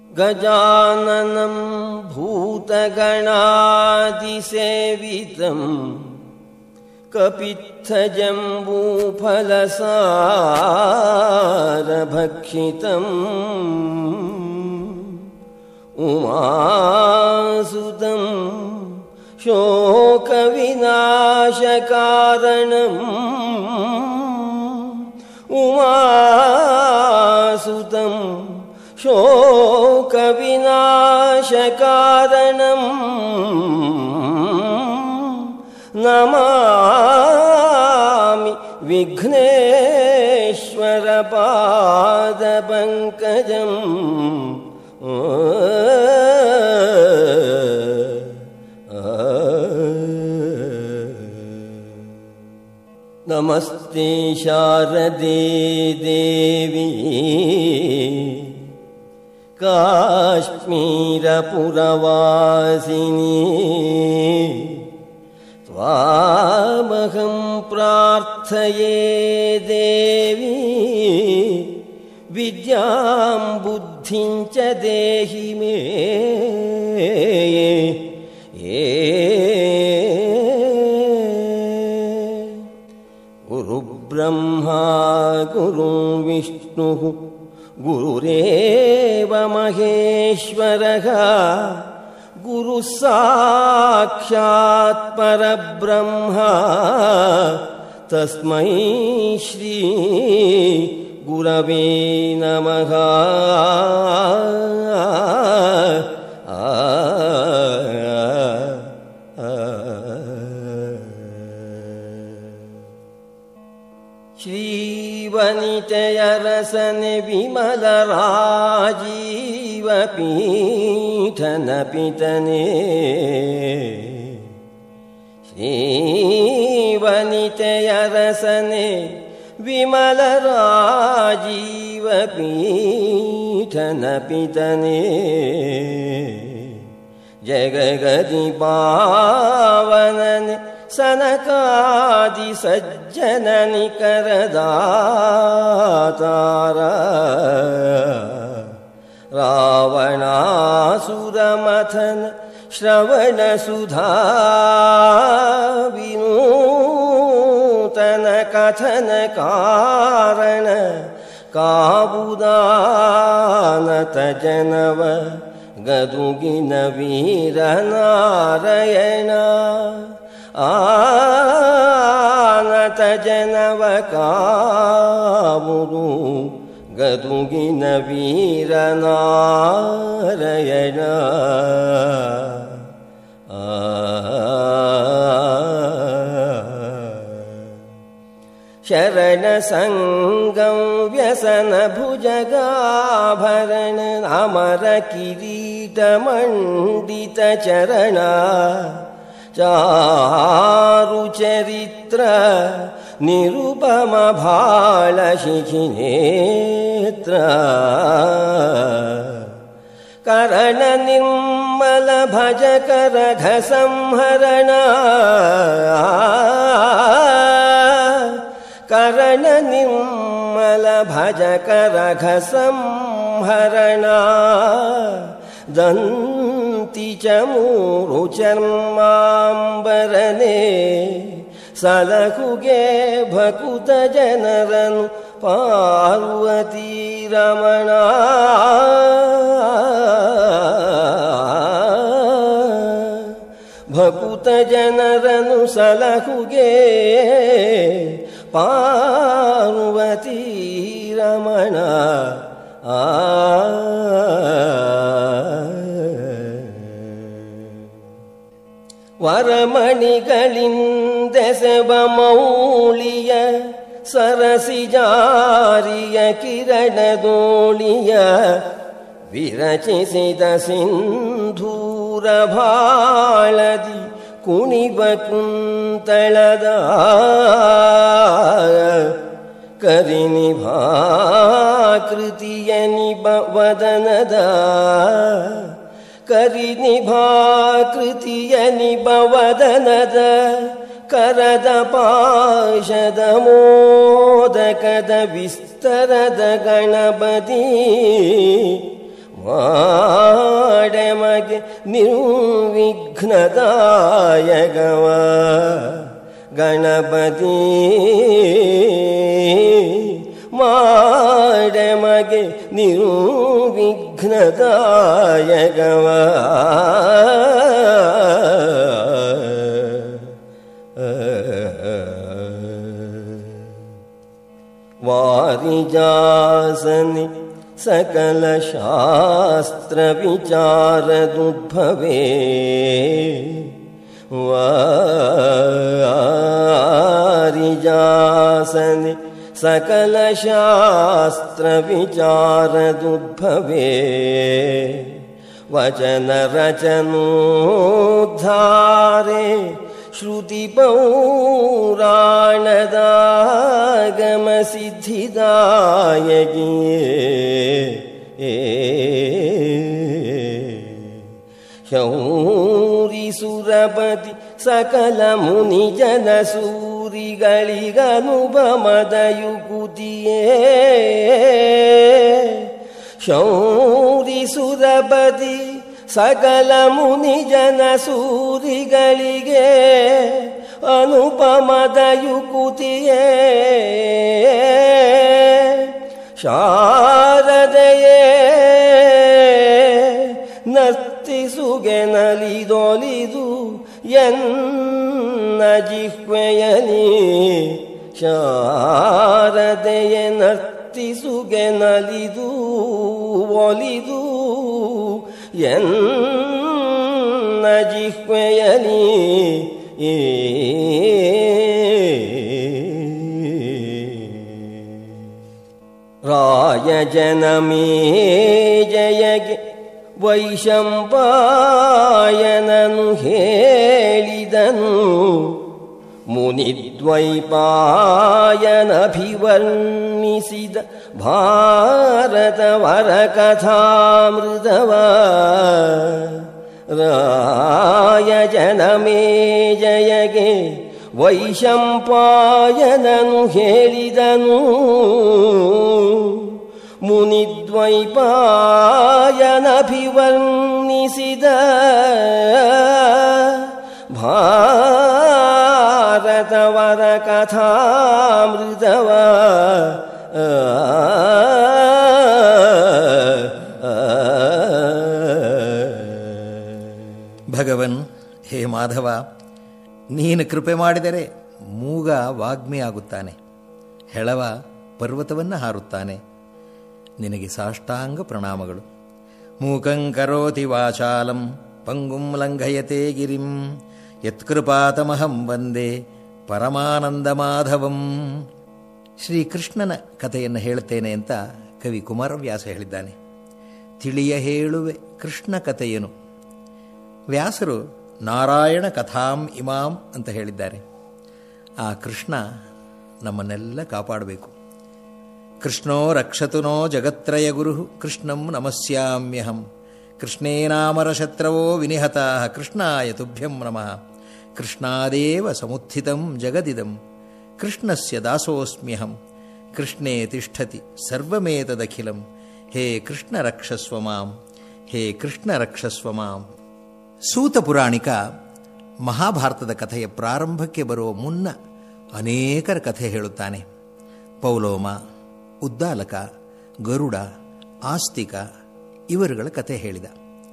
गजाननं भूतगणादिसेवितम् कपित्थजम्बूफलसारभक्षितम् उमासुतं शोकविनाशकारणम् उमासुतं शोकविनाशकारणम् नमामि विघ्नेश्वरपादपङ्कजम् नमस्ते शारदे देवी काश्मीरपुरवासिनी त्वामहं प्रार्थये देवी विद्यां बुद्धिं च देहि मे गुरुब्रह्मा गुरुविष्णुः गुरुरेव महेश्वरः गुरुः साक्षात् परब्रह्मा तस्मै श्री गुरवे नमः श्रीवनितयरसन विमलराजीवपीठनपितने श्रीवनितयरसने विमलराजीवपीठनपितने जगगति पावनने सनकादि सज्जननि करदातार रावणासुरमथन श्रवणसुधा विनूतन कथन कारण काबुदानत जनव गदुगिन वीरनारायण ಆನತ ಜನವ ಕಾಮುರು ಗದುಗಿನ ವೀರನಾರಾಯಣ ಶರಣ ಸಂಗಂ ವ್ಯಸನ ಭುಜಗಾಭರಣ ಅಮರ ಕಿರೀಟ ಮಂಡಿತ ಚರಣ चारुचरित्र निरुपमभाळशिखिनेत्र करणनिर्मल भज करघसंहरण करणनिर्मल भज करघसंहरण दन्ति च ಮೂರುಚರ್ಮಾಂಬರನೆ ಸಲಹುಗೆ ಭಕುತ ಜನರನು ಪಾರ್ವತಿ ರಮಣ ಭಕುತ ಜನರನು ಸಲಹುಗೆ ಪಾರ್ವತಿ ರಮಣ ಆ ವರಮಣಿಗಳಿಂದೆಸೆಬ ಮೌಳಿಯ ಸರಸಿಜಾರಿಯ ಕಿರಣದೋಳಿಯ ವಿರಚಿಸಿದ ಸಿಂಧೂರ ಭಾಳದಿ ಕುಣಿಬ ಕುಂತಳದ ಕರಿನಿಭಾಕೃತಿಯ ನಿಬ ವದನದ ಕರಿನಿಭಾಕೃತಿಯ ನಿಬವದನದ ಕರದ ಪಾಶದ ಮೋದಕದ ವಿಸ್ತರದ ಗಣಪತಿ ಮಾಡೆಮಗೆ ನಿರ್ವಿಘ್ನದಾಯಕವ ಗಣಪತಿ ಮಾಡೆಮಗೆ ನಿರ್ವಿಘ್ನದಾಯಕವ ವಾರಿಜಾಸನಿ ಸಕಲ ಶಾಸ್ತ್ರ ವಿಚಾರದುದ್ಭವೇ ವಾರಿಜಾಸನಿ ಸಕಲ ಶಾಸ್ತ್ರ ವಿಚಾರದುದ್ಭವೇ ವಚನ ರಚನೋದ್ಧಾರೆ ಶ್ರುತಿ ಪೌರಾಣದಾಗಮ ಸಿದ್ಧಿದಾಯಗಿಯೇ ಶೌರಿ ಸುರಪತಿ ಸಕಲ ಮುನಿ ಜನ ಸೂರಿಗಳಿಗನುಪಮದಯುಕುತಿಯೇ ಶೌರಿ ಸುರಪತಿ ಸಕಲ ಮುನಿ ಜನ ಸೂರಿಗಳಿಗೆ ಅನುಪಮದಯುಕುತಿಯೇ ಶಾರದೆಯೇ ನರ್ತಿಸುಗೆ ನಲಿದೊಲಿದು ಎನ್ನ ಜಿಹ್ವೆಯಲಿ ಶಾರದೆಯ ನರ್ತಿಸುಗೆ ನಲಿದು ಒಲಿದು ಎನ್ನ ಜಿಹ್ವೆಯಲಿ ರಾಯ ಜನಮೇ ಜಯಗೆ ವೈಶಂಪಾಯನನು ಹೇಳಿದನು ಮುನಿದ್ವೈಪಾಯನಭಿವರ್ಣಿಸಿದ ಭಾರತ ವರ ಕಥಾಮೃತವ ರಾಯ ಜನಮೇ ಜಯಗೆ ವೈಶಂಪಾಯನನು ಹೇಳಿದನು ಮುನಿದ್ವೈಪಾಯನಭಿವರ್ಣಿಸಿದ ಭಾರತವರ ಕಥಾಮೃತವ ಭಗವನ್ ಹೇ ಮಾಧವ ನೀನು ಕೃಪೆ ಮಾಡಿದರೆ ಮೂಗ ವಾಗ್ಮಿ ಆಗುತ್ತಾನೆ ಹೆಳವ ಪರ್ವತವನ್ನು ಹಾರುತ್ತಾನೆ ನಿನಗೆ ಸಾಷ್ಟಾಂಗ ಪ್ರಣಾಮಗಳು ಮೂಕಂ ಕರೋತಿ ವಾಚಾಲಂ ಪಂಗುಂ ಲಂಘಯತೆ ಗಿರಿಂ ಯತ್ಕೃಪಾತಮಹಂ ವಂದೇ ಪರಮಾನಂದ ಮಾಧವಂ ಶ್ರೀಕೃಷ್ಣನ ಕಥೆಯನ್ನು ಹೇಳುತ್ತೇನೆ ಅಂತ ಕವಿ ಕುಮಾರವ್ಯಾಸ ಹೇಳಿದ್ದಾನೆ ತಿಳಿಯ ಹೇಳುವೆ ಕೃಷ್ಣ ಕಥೆಯನು ವ್ಯಾಸರು ನಾರಾಯಣ ಕಥಾಂ ಇಮಾಂ ಅಂತ ಹೇಳಿದ್ದಾರೆ ಆ ಕೃಷ್ಣ ನಮ್ಮನ್ನೆಲ್ಲ ಕಾಪಾಡಬೇಕು ಕೃಷ್ಣೋ ರಕ್ಷತು ನೋ ಜಗತ್ರಯ ಗುರು ಕೃಷ್ಣಂ ನಮಸ್ಯಾಮ್ಯಹಂ ಕೃಷ್ಣೇನಾಮರ ಶತ್ರವೋ ವಿನಿಹತಾ ಕೃಷ್ಣಾಯ ತುಭ್ಯಂ ನಮಃ ಕೃಷ್ಣಾದೇವ ಸಮುತ್ಥಿತಂ ಜಗದಿದಂ ಕೃಷ್ಣಸ್ಯ ದಾಸೋಸ್ಮ್ಯಹಂ ಕೃಷ್ಣೇ ತಿಷ್ಠತಿ ಸರ್ವಮೇತದಖಿಲಂ ಹೇ ಕೃಷ್ಣ ರಕ್ಷಸ್ವ ಮಾಂ ಹೇ ಕೃಷ್ಣ ರಕ್ಷಸ್ವ ಮಾಂ ಸೂತ ಪುರಾಣಿಕ ಮಹಾಭಾರತದ ಕಥೆಯ ಪ್ರಾರಂಭಕ್ಕೆ ಬರುವ ಮುನ್ನ ಅನೇಕರ ಕಥೆ ಹೇಳುತ್ತಾನೆ ಪೌಲೋಮ ಉದ್ದಾಲಕ ಗರುಡ ಆಸ್ತಿಕ ಇವರುಗಳ ಕಥೆ ಹೇಳಿದ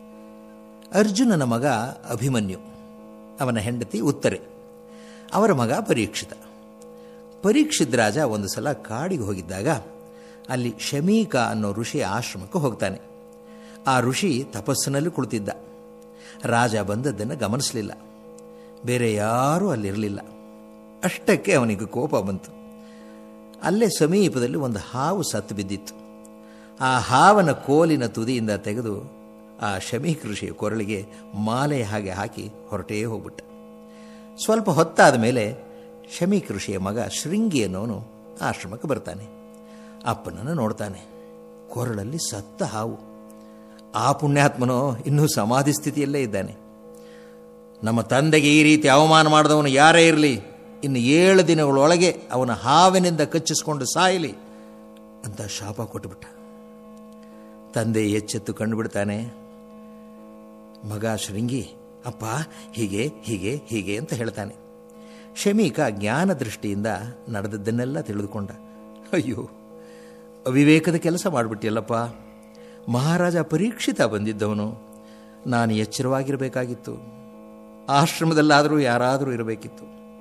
ಅರ್ಜುನನ ಮಗ ಅಭಿಮನ್ಯು ಅವನ ಹೆಂಡತಿ ಉತ್ತರೆ ಅವರ ಮಗ ಪರೀಕ್ಷಿತ ಪರೀಕ್ಷಿತ್ ರಾಜ ಒಂದು ಸಲ ಕಾಡಿಗೆ ಹೋಗಿದ್ದಾಗ ಅಲ್ಲಿ ಶಮೀಕ ಅನ್ನೋ ಋಷಿಯ ಆಶ್ರಮಕ್ಕೆ ಹೋಗ್ತಾನೆ ಆ ಋಷಿ ತಪಸ್ಸಿನಲ್ಲಿ ಕುಳಿತಿದ್ದ ರಾಜ ಬಂದದ್ದನ್ನು ಗಮನಿಸಲಿಲ್ಲ ಬೇರೆ ಯಾರೂ ಅಲ್ಲಿರಲಿಲ್ಲ ಅಷ್ಟಕ್ಕೆ ಅವನಿಗೆ ಕೋಪ ಬಂತು ಅಲ್ಲೇ ಸಮೀಪದಲ್ಲಿ ಒಂದು ಹಾವು ಸತ್ತು ಬಿದ್ದಿತ್ತು ಆ ಹಾವನ ಕೋಲಿನ ತುದಿಯಿಂದ ತೆಗೆದು ಆ ಶಮೀಕ್ ಋಷಿಯ ಕೊರಳಿಗೆ ಮಾಲೆ ಹಾಗೆ ಹಾಕಿ ಹೊರಟೇ ಹೋಗ್ಬಿಟ್ಟ ಸ್ವಲ್ಪ ಹೊತ್ತಾದ ಮೇಲೆ ಶಮೀಕ್ ಋಷಿಯ ಮಗ ಶೃಂಗಿ ಅನ್ನೋನು ಆಶ್ರಮಕ್ಕೆ ಬರ್ತಾನೆ ಅಪ್ಪನನ್ನು ನೋಡ್ತಾನೆ ಕೊರಳಲ್ಲಿ ಸತ್ತ ಹಾವು ಆ ಪುಣ್ಯಾತ್ಮನೋ ಇನ್ನೂ ಸಮಾಧಿ ಸ್ಥಿತಿಯಲ್ಲೇ ಇದ್ದಾನೆ ನಮ್ಮ ತಂದೆಗೆ ಈ ರೀತಿ ಅವಮಾನ ಮಾಡಿದವನು ಯಾರೇ ಇರಲಿ ಇನ್ನು ಏಳು ದಿನಗಳೊಳಗೆ ಅವನ ಹಾವಿನಿಂದ ಕಚ್ಚಿಸ್ಕೊಂಡು ಸಾಯಲಿ ಅಂತ ಶಾಪ ಕೊಟ್ಟುಬಿಟ್ಟ ತಂದೆ ಎಚ್ಚೆತ್ತು ಕಂಡುಬಿಡ್ತಾನೆ ಮಗ ಶೃಂಗಿ ಅಪ್ಪ ಹೀಗೆ ಹೀಗೆ ಹೀಗೆ ಅಂತ ಹೇಳ್ತಾನೆ ಶಮೀಕ ಜ್ಞಾನ ದೃಷ್ಟಿಯಿಂದ ನಡೆದದ್ದನ್ನೆಲ್ಲ ತಿಳಿದುಕೊಂಡ ಅಯ್ಯೋ ಅವಿವೇಕದ ಕೆಲಸ ಮಾಡಿಬಿಟ್ಟಿಯಲ್ಲಪ್ಪ ಮಹಾರಾಜ ಪರೀಕ್ಷಿತ ಬಂದಿದ್ದವನು ನಾನು ಎಚ್ಚರವಾಗಿರಬೇಕಾಗಿತ್ತು ಆಶ್ರಮದಲ್ಲಾದರೂ ಯಾರಾದರೂ ಇರಬೇಕಿತ್ತು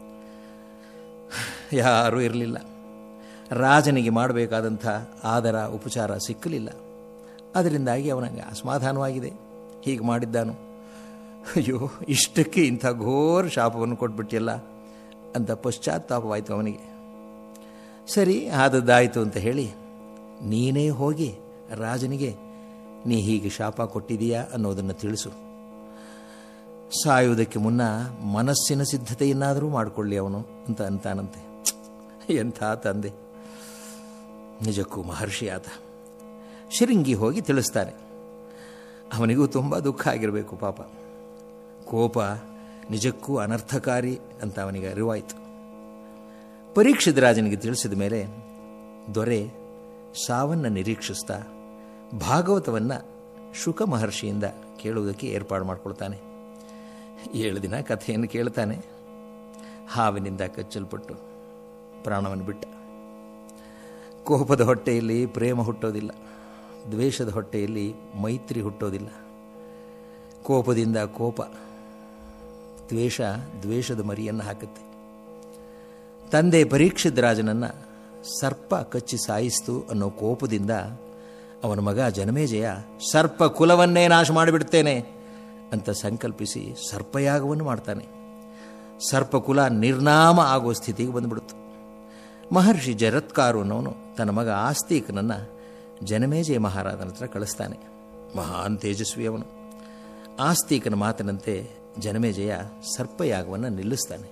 ಯಾರೂ ಇರಲಿಲ್ಲ ರಾಜನಿಗೆ ಮಾಡಬೇಕಾದಂಥ ಆದರ ಉಪಚಾರ ಸಿಕ್ಕಲಿಲ್ಲ ಅದರಿಂದಾಗಿ ಅವನಿಗೆ ಅಸಮಾಧಾನವಾಗಿದೆ ಹೀಗೆ ಮಾಡಿದ್ದಾನು ಅಯ್ಯೋ ಇಷ್ಟಕ್ಕೆ ಇಂಥ ಘೋರ ಶಾಪವನ್ನು ಕೊಟ್ಬಿಟ್ಟಿಯಲ್ಲ ಅಂತ ಪಶ್ಚಾತ್ತಾಪವಾಯಿತು ಅವನಿಗೆ ಸರಿ ಆದದ್ದಾಯಿತು ಅಂತ ಹೇಳಿ ನೀನೇ ಹೋಗಿ ರಾಜನಿಗೆ ನೀ ಹೀಗೆ ಶಾಪ ಕೊಟ್ಟಿದೀಯಾ ಅನ್ನೋದನ್ನು ತಿಳಿಸು ಸಾಯುವುದಕ್ಕೆ ಮುನ್ನ ಮನಸ್ಸಿನ ಸಿದ್ಧತೆಯನ್ನಾದರೂ ಮಾಡಿಕೊಳ್ಳಿ ಅವನು ಅಂತ ಅಂತಾನಂತೆ ಎಂಥ ತಂದೆ ನಿಜಕ್ಕೂ ಮಹರ್ಷಿ ಆತ ಶೃಂಗಿ ಹೋಗಿ ತಿಳಿಸ್ತಾನೆ ಅವನಿಗೂ ತುಂಬ ದುಃಖ ಆಗಿರಬೇಕು ಪಾಪ ಕೋಪ ನಿಜಕ್ಕೂ ಅನರ್ಥಕಾರಿ ಅಂತ ಅವನಿಗೆ ಅರಿವಾಯಿತು ಪರೀಕ್ಷಿತ ರಾಜನಿಗೆ ತಿಳಿಸಿದ ಮೇಲೆ ದೊರೆ ಸಾವನ್ನು ನಿರೀಕ್ಷಿಸ್ತಾ ಭಾಗವತವನ್ನು ಶುಕ ಮಹರ್ಷಿಯಿಂದ ಕೇಳುವುದಕ್ಕೆ ಏರ್ಪಾಡು ಮಾಡಿಕೊಳ್ತಾನೆ ಏಳು ದಿನ ಕಥೆಯನ್ನು ಕೇಳ್ತಾನೆ ಹಾವಿನಿಂದ ಕಚ್ಚಲ್ಪಟ್ಟು ಪ್ರಾಣವನ್ನು ಬಿಟ್ಟ ಕೋಪದ ಹೊಟ್ಟೆಯಲ್ಲಿ ಪ್ರೇಮ ಹುಟ್ಟೋದಿಲ್ಲ ದ್ವೇಷದ ಹೊಟ್ಟೆಯಲ್ಲಿ ಮೈತ್ರಿ ಹುಟ್ಟೋದಿಲ್ಲ ಕೋಪದಿಂದ ಕೋಪ ದ್ವೇಷ ದ್ವೇಷದ ಮರಿಯನ್ನು ಹಾಕುತ್ತೆ ತಂದೆ ಪರೀಕ್ಷಿತ ರಾಜನನ್ನು ಸರ್ಪ ಕಚ್ಚಿ ಸಾಯಿಸ್ತು ಅನ್ನೋ ಕೋಪದಿಂದ ಅವನ ಮಗ ಜನಮೇಜಯ ಸರ್ಪ ಕುಲವನ್ನೇ ನಾಶ ಮಾಡಿಬಿಡ್ತೇನೆ ಅಂತ ಸಂಕಲ್ಪಿಸಿ ಸರ್ಪಯಾಗವನ್ನು ಮಾಡ್ತಾನೆ ಸರ್ಪಕುಲ ನಿರ್ನಾಮ ಆಗುವ ಸ್ಥಿತಿಗೆ ಬಂದ್ಬಿಡ್ತು ಮಹರ್ಷಿ ಜರತ್ಕಾರು ಅನ್ನೋನು ತನ್ನ ಮಗ ಆಸ್ತಿಕನನ್ನು ಜನಮೇಜಯ ಮಹಾರಾಜನ ಹತ್ರ ಕಳಿಸ್ತಾನೆ ಮಹಾನ್ ತೇಜಸ್ವಿ ಅವನು ಆಸ್ತಿಕನ ಮಾತಿನಂತೆ ಜನಮೇಜಯ ಸರ್ಪಯಾಗವನ್ನು ನಿಲ್ಲಿಸ್ತಾನೆ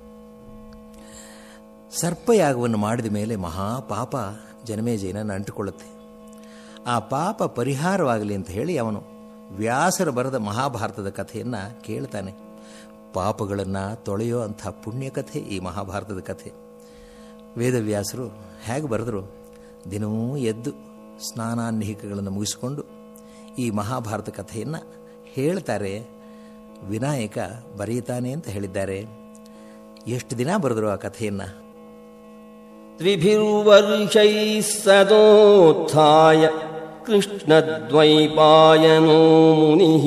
ಸರ್ಪಯಾಗವನ್ನು ಮಾಡಿದ ಮೇಲೆ ಮಹಾಪಾಪ ಜನಮೇಜಯನನ್ನು ಅಂಟಿಕೊಳ್ಳುತ್ತೆ ಆ ಪಾಪ ಪರಿಹಾರವಾಗಲಿ ಅಂತ ಹೇಳಿ ಅವನು ವ್ಯಾಸರ ಬರೆದ ಮಹಾಭಾರತದ ಕಥೆಯನ್ನು ಕೇಳ್ತಾನೆ ಪಾಪಗಳನ್ನು ತೊಳೆಯೋ ಅಂಥ ಪುಣ್ಯಕಥೆ ಈ ಮಹಾಭಾರತದ ಕಥೆ ವೇದವ್ಯಾಸರು ಹೇಗೆ ಬರೆದರು ದಿನವೂ ಎದ್ದು ಸ್ನಾನಾನ್ಹಿಕಗಳನ್ನು ಮುಗಿಸಿಕೊಂಡು ಈ ಮಹಾಭಾರತ ಕಥೆಯನ್ನು ಹೇಳ್ತಾರೆ ವಿನಾಯಕ ಬರೆಯುತ್ತಾನೆ ಅಂತ ಹೇಳಿದ್ದಾರೆ ಎಷ್ಟು ದಿನ ಬರೆದರು ಆ ಕಥೆಯನ್ನು त्रिभिर्वर्षैः सदोत्थाय कृष्णद्वैपायनो मुनिः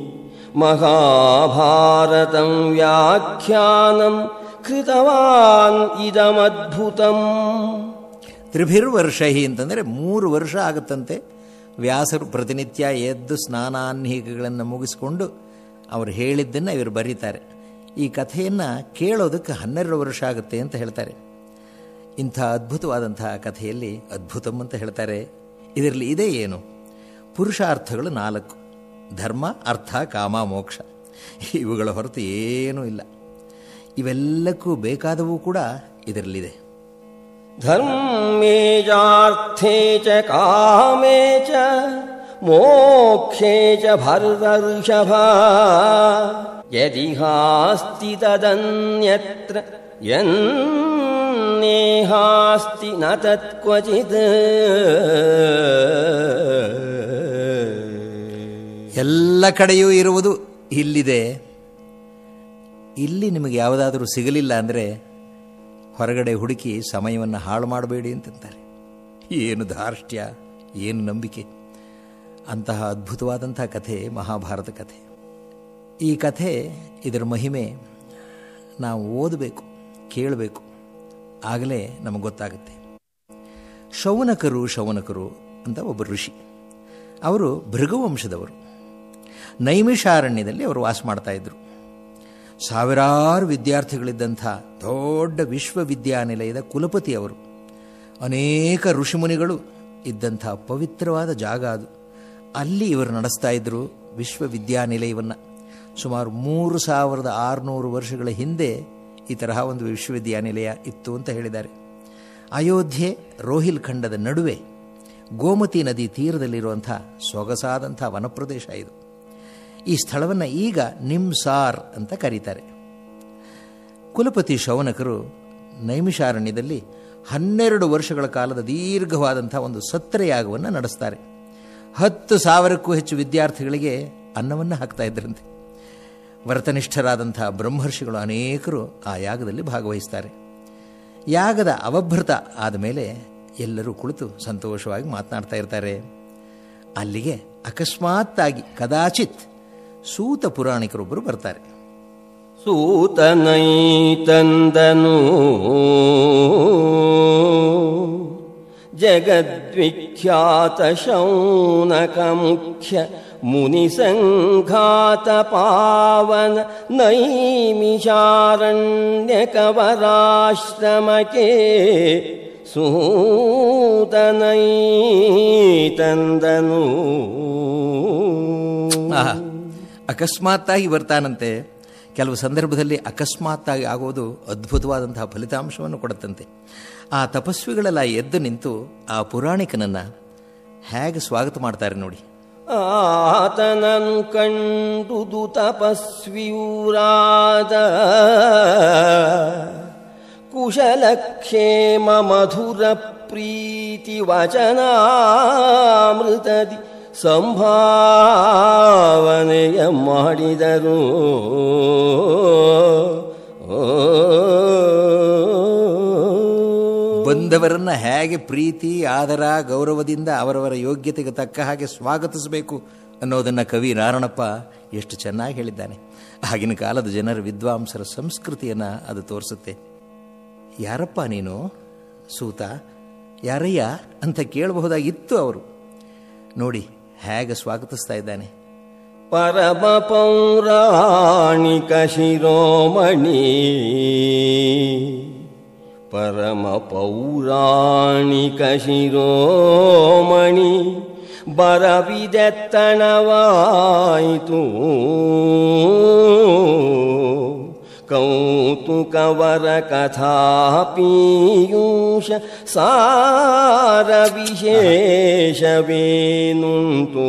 महाभारतं व्याख्यानं कृतवान् इदमद्भुतम् ತ್ರಿಭಿರ್ವರ್ಷಹಿ ಅಂತಂದರೆ ಮೂರು ವರ್ಷ ಆಗುತ್ತಂತೆ ವ್ಯಾಸರು ಪ್ರತಿನಿತ್ಯ ಎದ್ದು ಸ್ನಾನಾನ್ಹಿಕಗಳನ್ನು ಮುಗಿಸ್ಕೊಂಡು ಅವರು ಹೇಳಿದ್ದನ್ನು ಇವರು ಬರೀತಾರೆ ಈ ಕಥೆಯನ್ನು ಕೇಳೋದಕ್ಕೆ ಹನ್ನೆರಡು ವರ್ಷ ಆಗುತ್ತೆ ಅಂತ ಹೇಳ್ತಾರೆ ಇಂಥ ಅದ್ಭುತವಾದಂತಹ ಕಥೆಯಲ್ಲಿ ಅದ್ಭುತಂ ಅಂತ ಹೇಳ್ತಾರೆ ಇದರಲ್ಲಿ ಇದೇ ಏನು ಪುರುಷಾರ್ಥಗಳು ನಾಲ್ಕು ಧರ್ಮ ಅರ್ಥ ಕಾಮ ಮೋಕ್ಷ ಇವುಗಳ ಹೊರತು ಏನೂ ಇಲ್ಲ ಇವೆಲ್ಲಕ್ಕೂ ಬೇಕಾದವು ಕೂಡ ಇದರಲ್ಲಿದೆ धर्मे चार्थे च कामे च मोक्षे च भरतर्षभ यदिहास्ति तदन्यत्र यन्नेहास्ति न तत्क्वचित् ಎಲ್ಲ ಕಡೆಯೂ ಇರುವುದು ಇಲ್ಲಿದೆ ಇಲ್ಲಿ ನಿಮಗೆ ಯಾವುದಾದರೂ ಸಿಗಲಿಲ್ಲ ಅಂದರೆ ಹೊರಗಡೆ ಹುಡುಕಿ ಸಮಯವನ್ನು ಹಾಳು ಮಾಡಬೇಡಿ ಅಂತಂತಾರೆ ಏನು ಧಾರ್ಷ್ಟ್ಯ ಏನು ನಂಬಿಕೆ ಅಂತಹ ಅದ್ಭುತವಾದಂತಹ ಕಥೆ ಮಹಾಭಾರತ ಕಥೆ ಈ ಕಥೆ ಇದರ ಮಹಿಮೆ ನಾವು ಓದಬೇಕು ಕೇಳಬೇಕು ಆಗಲೇ ನಮಗೆ ಗೊತ್ತಾಗುತ್ತೆ ಶೌನಕರು ಶೌನಕರು ಅಂತ ಒಬ್ಬ ಋಷಿ ಅವರು ಭೃಗುವಂಶದವರು ನೈಮಿಷಾರಣ್ಯದಲ್ಲಿ ಅವರು ವಾಸ ಮಾಡ್ತಾ ಇದ್ರು ಸಾವಿರಾರು ವಿದ್ಯಾರ್ಥಿಗಳಿದ್ದಂಥ ದೊಡ್ಡ ವಿಶ್ವವಿದ್ಯಾನಿಲಯದ ಕುಲಪತಿ ಅವರು ಅನೇಕ ಋಷಿಮುನಿಗಳು ಇದ್ದಂಥ ಪವಿತ್ರವಾದ ಜಾಗ ಅದು ಅಲ್ಲಿ ಇವರು ನಡೆಸ್ತಾ ಇದ್ದರು ವಿಶ್ವವಿದ್ಯಾನಿಲಯವನ್ನು ಸುಮಾರು ಮೂರು ಸಾವಿರದ ಆರುನೂರು ವರ್ಷಗಳ ಹಿಂದೆ ಈ ತರಹ ಒಂದು ವಿಶ್ವವಿದ್ಯಾನಿಲಯ ಇತ್ತು ಅಂತ ಹೇಳಿದ್ದಾರೆ ಅಯೋಧ್ಯೆ ರೋಹಿಲ್ ಖಂಡದ ನಡುವೆ ಗೋಮತಿ ನದಿ ತೀರದಲ್ಲಿರುವಂಥ ಸೊಗಸಾದಂಥ ವನಪ್ರದೇಶ ಇದು ಈ ಸ್ಥಳವನ್ನು ಈಗ ನಿಮ್ಸಾರ್ ಅಂತ ಕರೀತಾರೆ ಕುಲಪತಿ ಶೌನಕರು ನೈಮಿಷಾರಣ್ಯದಲ್ಲಿ ಹನ್ನೆರಡು ವರ್ಷಗಳ ಕಾಲದ ದೀರ್ಘವಾದಂಥ ಒಂದು ಸತ್ರಯಾಗವನ್ನು ನಡೆಸ್ತಾರೆ ಹತ್ತು ಸಾವಿರಕ್ಕೂ ಹೆಚ್ಚು ವಿದ್ಯಾರ್ಥಿಗಳಿಗೆ ಅನ್ನವನ್ನು ಹಾಕ್ತಾ ಇದ್ರಂತೆ ವ್ರತನಿಷ್ಠರಾದಂಥ ಬ್ರಹ್ಮರ್ಷಿಗಳು ಅನೇಕರು ಆ ಯಾಗದಲ್ಲಿ ಭಾಗವಹಿಸ್ತಾರೆ ಯಾಗದ ಅವಭೃತ ಆದ ಮೇಲೆ ಎಲ್ಲರೂ ಕುಳಿತು ಸಂತೋಷವಾಗಿ ಮಾತನಾಡ್ತಾ ಇರ್ತಾರೆ ಅಲ್ಲಿಗೆ ಅಕಸ್ಮಾತ್ತಾಗಿ ಕದಾಚಿತ್ ಸೂತ ಪುರಾಣಿಕರೊಬ್ಬರು ಬರ್ತಾರೆ ಸೂತನೈತಂದನು ಜಗದ್ವಿಖ್ಯಾತ ಶೌನಕ ಮುಖ್ಯ ಮುನಿ ಸಂಘಾತ ಪಾವನ ನೈಮಿಷಾರಣ್ಯ ಕವರಾಶ್ರಮಕ್ಕೆ ಸೂತನೈತಂದನು ಆಹಾ ಅಕಸ್ಮಾತ್ತಾಗಿ ಬರ್ತಾನಂತೆ ಕೆಲವು ಸಂದರ್ಭದಲ್ಲಿ ಅಕಸ್ಮಾತ್ತಾಗಿ ಆಗೋದು ಅದ್ಭುತವಾದಂತಹ ಫಲಿತಾಂಶವನ್ನು ಕೊಡುತ್ತಂತೆ ಆ ತಪಸ್ವಿಗಳೆಲ್ಲ ಎದ್ದು ನಿಂತು ಆ ಪುರಾಣಿಕನನ್ನು ಹೇಗೆ ಸ್ವಾಗತ ಮಾಡ್ತಾರೆ ನೋಡಿ ಆತನನು ಕಂಡುದು ತಪಸ್ವಿಯೂರಾದ ಕುಶಲಕ್ಷೇಮ ಮಧುರ ಪ್ರೀತಿ ವಚನಾಮೃತದಿ ಸಂಭಾವನೆಯ ಮಾಡಿದರು ಬಂದವರನ್ನ ಹೇಗೆ ಪ್ರೀತಿ ಆದರ ಗೌರವದಿಂದ ಅವರವರ ಯೋಗ್ಯತೆಗೆ ತಕ್ಕ ಹಾಗೆ ಸ್ವಾಗತಿಸಬೇಕು ಅನ್ನೋದನ್ನು ಕವಿ ನಾರಣಪ್ಪ ಎಷ್ಟು ಚೆನ್ನಾಗಿ ಹೇಳಿದ್ದಾನೆ ಆಗಿನ ಕಾಲದ ಜನರ ವಿದ್ವಾಂಸರ ಸಂಸ್ಕೃತಿಯನ್ನು ಅದು ತೋರಿಸುತ್ತೆ ಯಾರಪ್ಪ ನೀನು ಸೂತ ಯಾರಯ್ಯ ಅಂತ ಕೇಳಬಹುದಾಗಿತ್ತು ಅವರು ನೋಡಿ ಹೇಗೆ ಸ್ವಾಗತಿಸ್ತಾ ಇದ್ದಾನೆ ಪರಮ ಪೌರಾಣಿಕ ಶಿರೋಮಣಿ ಪರಮ ಪೌರಾಣಿಕ ಶಿರೋಮಣಿ ಬರವಿದೆತ್ತಣವಾಯಿತು ಕೌತುಕವರ ಕಥಾ ಪೀಯೂಷ ಸಾರ ವಿಶೇಷವೇನುಂಟು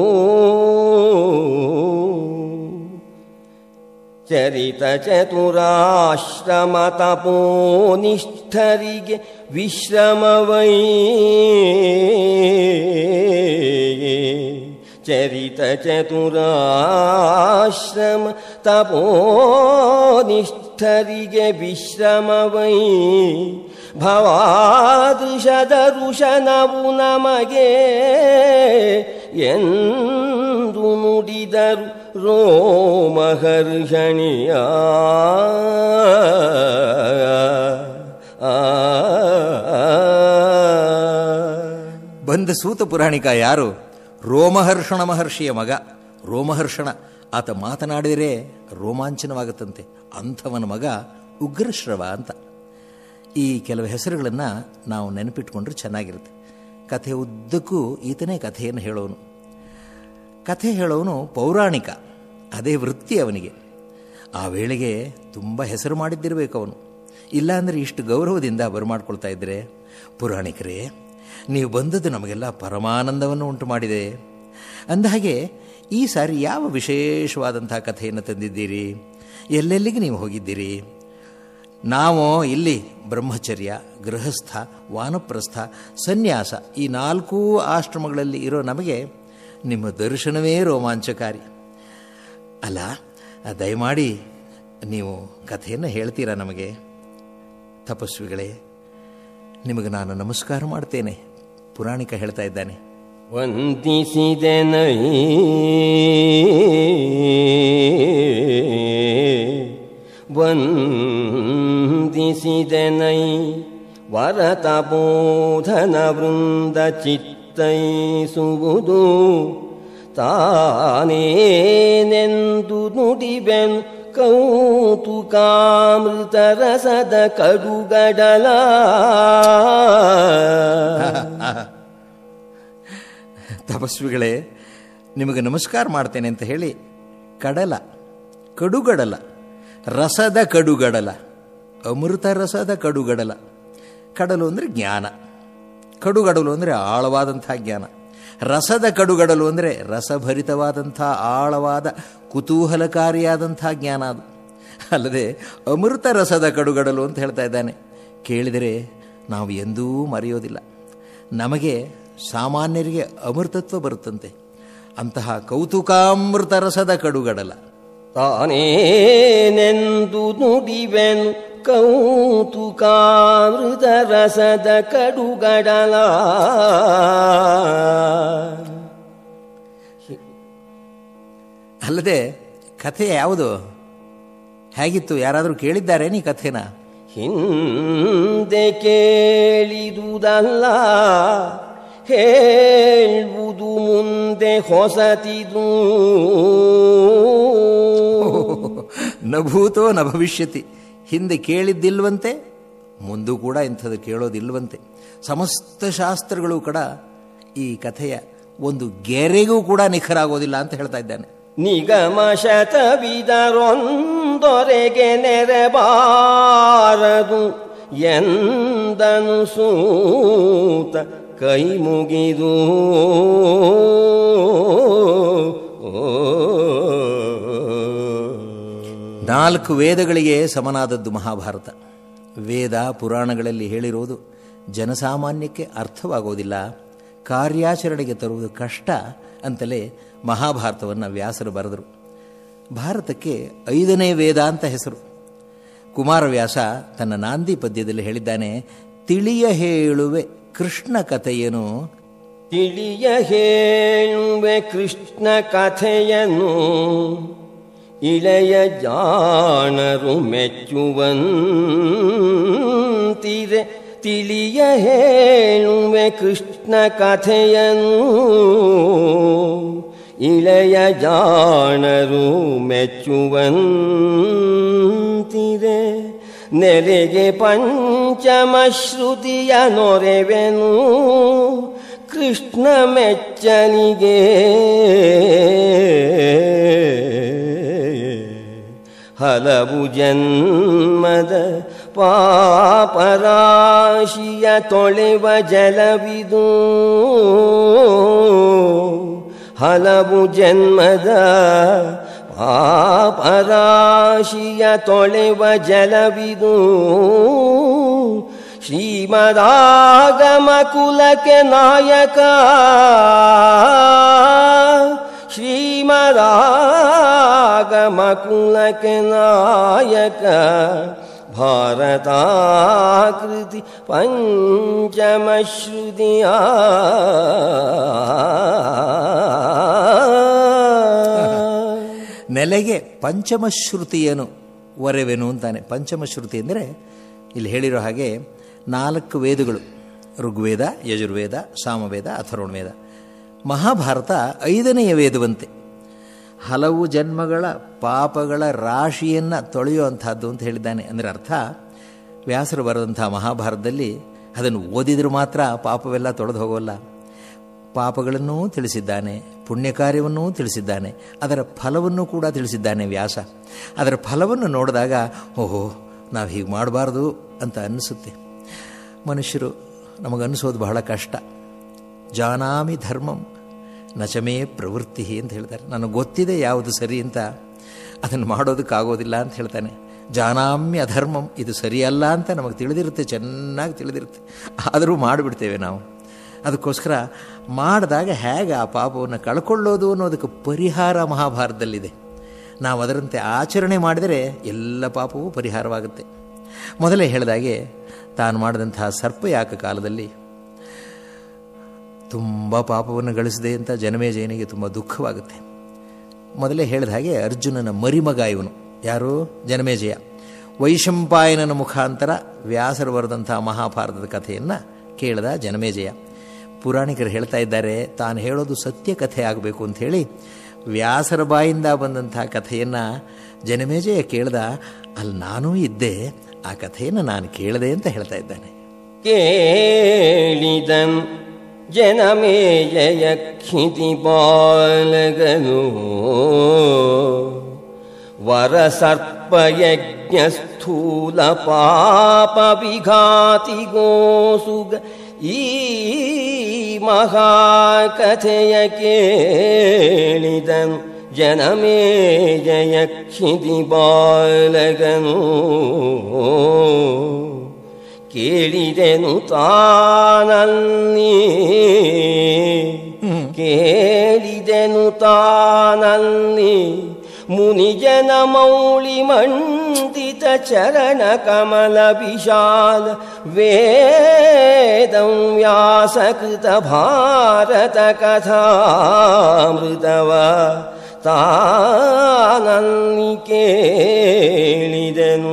ಚರಿತ ಚತುರಾಶ್ರಮ ತಪೋನಿಷ್ಠರಿಗೆ ವಿಶ್ರಮವೈ ಚರಿತ ಚತುರಾಶ್ರಮ ತಪೋನಿಷ್ಠರಿಗೆ ವಿಶ್ರಮವೈ ಭವಾದೃಶದ ಋಷನವು ನಮಗೆ ಎಂದು ನುಡಿದರು ರೋಮಹರ್ಷಣಿಯ ಬಂದ ಸೂತ ಪುರಾಣಿಕ ಯಾರು ರೋಮಹರ್ಷಣ ಮಹರ್ಷಿಯ ಮಗ ರೋಮಹರ್ಷಣ ಆತ ಮಾತನಾಡಿದರೆ ರೋಮಾಂಚನವಾಗುತ್ತಂತೆ ಅಂಥವನ ಮಗ ಉಗ್ರಶ್ರವ ಅಂತ ಈ ಕೆಲವು ಹೆಸರುಗಳನ್ನು ನಾವು ನೆನಪಿಟ್ಕೊಂಡ್ರೆ ಚೆನ್ನಾಗಿರುತ್ತೆ ಕಥೆ ಉದ್ದಕ್ಕೂ ಈತನೇ ಕಥೆಯನ್ನು ಹೇಳೋನು ಕಥೆ ಹೇಳೋನು ಪೌರಾಣಿಕ ಅದೇ ವೃತ್ತಿ ಅವನಿಗೆ ಆ ವೇಳೆಗೆ ತುಂಬ ಹೆಸರು ಮಾಡಿದ್ದಿರಬೇಕು ಅವನು ಇಲ್ಲಾಂದರೆ ಇಷ್ಟು ಗೌರವದಿಂದ ಬರಮಾಡ್ಕೊಳ್ತಾ ಇದ್ದರೆ ಪುರಾಣಿಕರೇ ನೀವು ಬಂದದ್ದು ನಮಗೆಲ್ಲ ಪರಮಾನಂದವನ್ನು ಉಂಟು ಮಾಡಿದೆ ಅಂದಹಾಗೆ ಈ ಸಾರಿ ಯಾವ ವಿಶೇಷವಾದಂಥ ಕಥೆಯನ್ನು ತಂದಿದ್ದೀರಿ ಎಲ್ಲೆಲ್ಲಿಗೆ ನೀವು ಹೋಗಿದ್ದೀರಿ ನಾವು ಇಲ್ಲಿ ಬ್ರಹ್ಮಚರ್ಯ ಗೃಹಸ್ಥ ವಾನಪ್ರಸ್ಥ ಸನ್ಯಾಸ ಈ ನಾಲ್ಕೂ ಆಶ್ರಮಗಳಲ್ಲಿ ಇರೋ ನಮಗೆ ನಿಮ್ಮ ದರ್ಶನವೇ ರೋಮಾಂಚಕಾರಿ ಅಲ್ಲ ದಯಮಾಡಿ ನೀವು ಕಥೆಯನ್ನು ಹೇಳ್ತೀರಾ ನಮಗೆ ತಪಸ್ವಿಗಳೇ ನಿಮಗೆ ನಾನು ನಮಸ್ಕಾರ ಮಾಡ್ತೇನೆ ಪುರಾಣಿಕ ಹೇಳ್ತಾ ಇದ್ದಾನೆ ವಂದಿಸಿದೆನೈ ವಂದಿಸಿದೆನೈ ವರತಬೋಧನ ವೃಂದ ಚಿತ್ತೈಸುವುದು ತಾನೇನೆಂದು ನುಡಿಬೆನು ಕೌತುಕಾಮೃತ ರಸದ ಕಡುಗಡಲ ತಪಸ್ವಿಗಳೇ ನಿಮಗೆ ನಮಸ್ಕಾರ ಮಾಡ್ತೇನೆ ಅಂತ ಹೇಳಿ ಕಡಲ ಕಡುಗಡಲ ರಸದ ಕಡುಗಡಲ ಅಮೃತ ರಸದ ಕಡುಗಡಲ ಕಡಲು ಅಂದರೆ ಜ್ಞಾನ ಕಡುಗಡಲು ಅಂದರೆ ಆಳವಾದಂಥ ಜ್ಞಾನ ರಸದ ಕಡುಗಡಲು ಅಂದರೆ ರಸಭರಿತವಾದಂಥ ಆಳವಾದ ಕುತೂಹಲಕಾರಿಯಾದಂಥ ಜ್ಞಾನ ಅದು ಅಲ್ಲದೆ ಅಮೃತ ರಸದ ಕಡುಗಡಲು ಅಂತ ಹೇಳ್ತಾ ಇದ್ದಾನೆ ಕೇಳಿದರೆ ನಾವು ಎಂದೂ ಮರೆಯೋದಿಲ್ಲ ನಮಗೆ ಸಾಮಾನ್ಯರಿಗೆ ಅಮೃತತ್ವ ಬರುತ್ತಂತೆ ಅಂತಹ ಕೌತುಕಾಮೃತ ರಸದ ಕಡುಗಡಲ ತಾನೇನೆಂದು ನುಡಿವೆನು ಕೌತುಕಾಮೃತ ರಸದ ಕಡುಗಡಲ ಅಲ್ಲದೆ ಕಥೆ ಯಾವುದು ಹೇಗಿತ್ತು ಯಾರಾದರೂ ಕೇಳಿದ್ದಾರೆ ನೀ ಕಥೆನ ಹಿಂದೆ ಕೇಳಿದುದಲ್ಲ ಹೇಳುವುದು ಮುಂದೆ ಹೊಸತಿದು ನಭೂತೋ ನ ಭವಿಷ್ಯತಿ ಹಿಂದೆ ಕೇಳಿದ್ದಿಲ್ವಂತೆ ಮುಂದೂ ಕೂಡ ಇಂಥದ್ದು ಕೇಳೋದಿಲ್ವಂತೆ ಸಮಸ್ತ ಶಾಸ್ತ್ರಗಳು ಕೂಡ ಈ ಕಥೆಯ ಒಂದು ಗೆರೆಗೂ ಕೂಡ ನಿಖರಾಗೋದಿಲ್ಲ ಅಂತ ಹೇಳ್ತಾ ಇದ್ದಾನೆ ನಿಗಮ ಶತವಿದರೊಂದೊರೆಗೆ ನೆರೆಬಾರದು ಎಂದನು ಸೂತ ಕೈ ಮುಗಿದು ನಾಲ್ಕು ವೇದಗಳಿಗೆ ಸಮನಾದದ್ದು ಮಹಾಭಾರತ ವೇದ ಪುರಾಣಗಳಲ್ಲಿ ಹೇಳಿರುವುದು ಜನಸಾಮಾನ್ಯಕ್ಕೆ ಅರ್ಥವಾಗೋದಿಲ್ಲ ಕಾರ್ಯಾಚರಣೆಗೆ ತರುವುದು ಕಷ್ಟ ಅಂತಲೇ ಮಹಾಭಾರತವನ್ನು ವ್ಯಾಸರು ಬರೆದರು ಭಾರತಕ್ಕೆ ಐದನೇ ವೇದ ಅಂತ ಹೆಸರು ಕುಮಾರವ್ಯಾಸ ತನ್ನ ನಾಂದಿ ಪದ್ಯದಲ್ಲಿ ಹೇಳಿದ್ದಾನೆ ತಿಳಿಯ ಹೇಳುವೆ ಕೃಷ್ಣ ಕಥೆಯೇನು ತಿಳಿಯ ಹೇಳುವೆ ಕೃಷ್ಣ ಕಥೆಯನ್ನು ಇಳೆಯ ಜಾಣರು ಮೆಚ್ಚುವಂತಿದೆ ತಿಳಿಯ ಹೇಳುವೆ ಕೃಷ್ಣ ಕಥೆಯನ್ನು ಇಳೆಯ ಜಾಣರು ಮೆಚ್ಚುವಂತಿದೆ ನೆರೆಗೆ ಪಂಚಮ ಶ್ರುತಿಯ ನೊರೆವೆನು ಕೃಷ್ಣ ಮೆಚ್ಚನಿಗೆ ಹಲವು ಜನ್ಮದ ಪಾಪರಾಶಿಯ ತೊಳೆವ ಜಲವಿದು ಹಲವು ಜನ್ಮದ ಪಾಪರಾಶಿಯ ತೊಳೆವ ಜಲವಿದು ಶ್ರೀಮದಾಗಮ ಕುಲಕ್ಕೆ ನಾಯಕ ಶ್ರೀಮದಾಗಮ ಕುಲಕ್ಕೆ ನಾಯಕ ಭಾರತಾಕೃತಿ ಪಂಚಮ ಶ್ರುತಿಯ ನೆಲೆಗೆ ಪಂಚಮಶ್ರುತಿಯನು ಒರೆವೆನು ಅಂತಾನೆ ಪಂಚಮಶ್ರುತಿ ಅಂದರೆ ಇಲ್ಲಿ ಹೇಳಿರೋ ಹಾಗೆ ನಾಲ್ಕು ವೇದಗಳು ಋಗ್ವೇದ ಯಜುರ್ವೇದ ಸಾಮವೇದ ಅಥರ್ವಣವೇದ ಮಹಾಭಾರತ ಐದನೆಯ ವೇದವಂತೆ ಹಲವು ಜನ್ಮಗಳ ಪಾಪಗಳ ರಾಶಿಯನ್ನು ತೊಳೆಯುವಂಥದ್ದು ಅಂತ ಹೇಳಿದ್ದಾನೆ ಅಂದರೆ ಅರ್ಥ ವ್ಯಾಸರು ಬರೆದಂಥ ಮಹಾಭಾರತದಲ್ಲಿ ಅದನ್ನು ಓದಿದರೂ ಮಾತ್ರ ಪಾಪವೆಲ್ಲ ತೊಳೆದು ಹೋಗೋಲ್ಲ ಪಾಪಗಳನ್ನೂ ತಿಳಿಸಿದ್ದಾನೆ ಪುಣ್ಯ ಕಾರ್ಯವನ್ನೂ ತಿಳಿಸಿದ್ದಾನೆ ಅದರ ಫಲವನ್ನು ಕೂಡ ತಿಳಿಸಿದ್ದಾನೆ ವ್ಯಾಸ ಅದರ ಫಲವನ್ನು ನೋಡಿದಾಗ ಓಹೋ ನಾವು ಹೀಗೆ ಮಾಡಬಾರ್ದು ಅಂತ ಅನ್ನಿಸುತ್ತೆ ಮನುಷ್ಯರು ನಮಗನ್ನಿಸೋದು ಬಹಳ ಕಷ್ಟ ಜಾನಾಮಿ ಧರ್ಮಂ ನಚಮೇ ಪ್ರವೃತ್ತಿ ಅಂತ ಹೇಳ್ತಾರೆ ನನಗೆ ಗೊತ್ತಿದೆ ಯಾವುದು ಸರಿ ಅಂತ ಅದನ್ನು ಮಾಡೋದಕ್ಕಾಗೋದಿಲ್ಲ ಅಂತ ಹೇಳ್ತಾನೆ ಜಾನಾಮ್ಯ ಅಧರ್ಮಂ ಇದು ಸರಿಯಲ್ಲ ಅಂತ ನಮಗೆ ತಿಳಿದಿರುತ್ತೆ ಚೆನ್ನಾಗಿ ತಿಳಿದಿರುತ್ತೆ ಆದರೂ ಮಾಡಿಬಿಡ್ತೇವೆ ನಾವು ಅದಕ್ಕೋಸ್ಕರ ಮಾಡಿದಾಗ ಹೇಗೆ ಆ ಪಾಪವನ್ನು ಕಳ್ಕೊಳ್ಳೋದು ಅನ್ನೋದಕ್ಕೆ ಪರಿಹಾರ ಮಹಾಭಾರತದಲ್ಲಿದೆ ನಾವು ಅದರಂತೆ ಆಚರಣೆ ಮಾಡಿದರೆ ಎಲ್ಲ ಪಾಪವೂ ಪರಿಹಾರವಾಗುತ್ತೆ ಮೊದಲೇ ಹೇಳಿದಾಗೆ ತಾನು ಮಾಡಿದಂತಹ ಸರ್ಪಯಾಕ ಕಾಲದಲ್ಲಿ ತುಂಬ ಪಾಪವನ್ನು ಗಳಿಸಿದೆ ಅಂತ ಜನಮೇಜಯನಿಗೆ ತುಂಬ ದುಃಖವಾಗುತ್ತೆ ಮೊದಲೇ ಹೇಳಿದ ಹಾಗೆ ಅರ್ಜುನನ ಮರಿಮಗ ಇವನು ಯಾರು ಜನಮೇಜಯ ವೈಶಂಪಾಯನನ ಮುಖಾಂತರ ವ್ಯಾಸರು ಬರೆದಂತಹ ಮಹಾಭಾರತದ ಕಥೆಯನ್ನು ಕೇಳಿದ ಜನಮೇಜಯ ಪುರಾಣಿಕರು ಹೇಳ್ತಾ ಇದ್ದಾರೆ ತಾನು ಹೇಳೋದು ಸತ್ಯ ಕಥೆ ಆಗಬೇಕು ಅಂಥೇಳಿ ವ್ಯಾಸರ ಬಾಯಿಂದ ಬಂದಂತಹ ಕಥೆಯನ್ನು ಜನಮೇಜಯ ಕೇಳ್ದ ಅಲ್ಲಿ ನಾನೂ ಇದ್ದೆ ಆ ಕಥೆಯನ್ನು ನಾನು ಕೇಳಿದೆ ಅಂತ ಹೇಳ್ತಾ ಇದ್ದಾನೆ ಕೇಳಿದಂ ಜನಮೇಜಯ ಕ್ಷಿತಿ ಬಾಲಗನು ವರಸರ್ಪಯಜ್ಞ ಸ್ಥೂಲ ಪಾಪ ವಿಘಾತಿ ಗೋಸುಗ ಈ ಮಹಾಕಥೆಯ ಕೇಳಿದಂ ಜನಮೇಜಯ ಕ್ಷಿತಿ ಬಾಲಗನು ಕೇಳಿದೆನು ತಾನನ್ನಿ ಕೇಳಿದೆನು ತಾನನ್ನಿ ಮುನಿಜನ ಮೌಳಿ ಮಂಡಿತ ಚರಣ ಕಮಲ ವಿಶಾಲ ವೇದಂ ವ್ಯಾಸಕೃತ ಭಾರತ ಕಥಾಮೃತವ ತಾನನ್ನಿ ಕೇಳಿದೆನು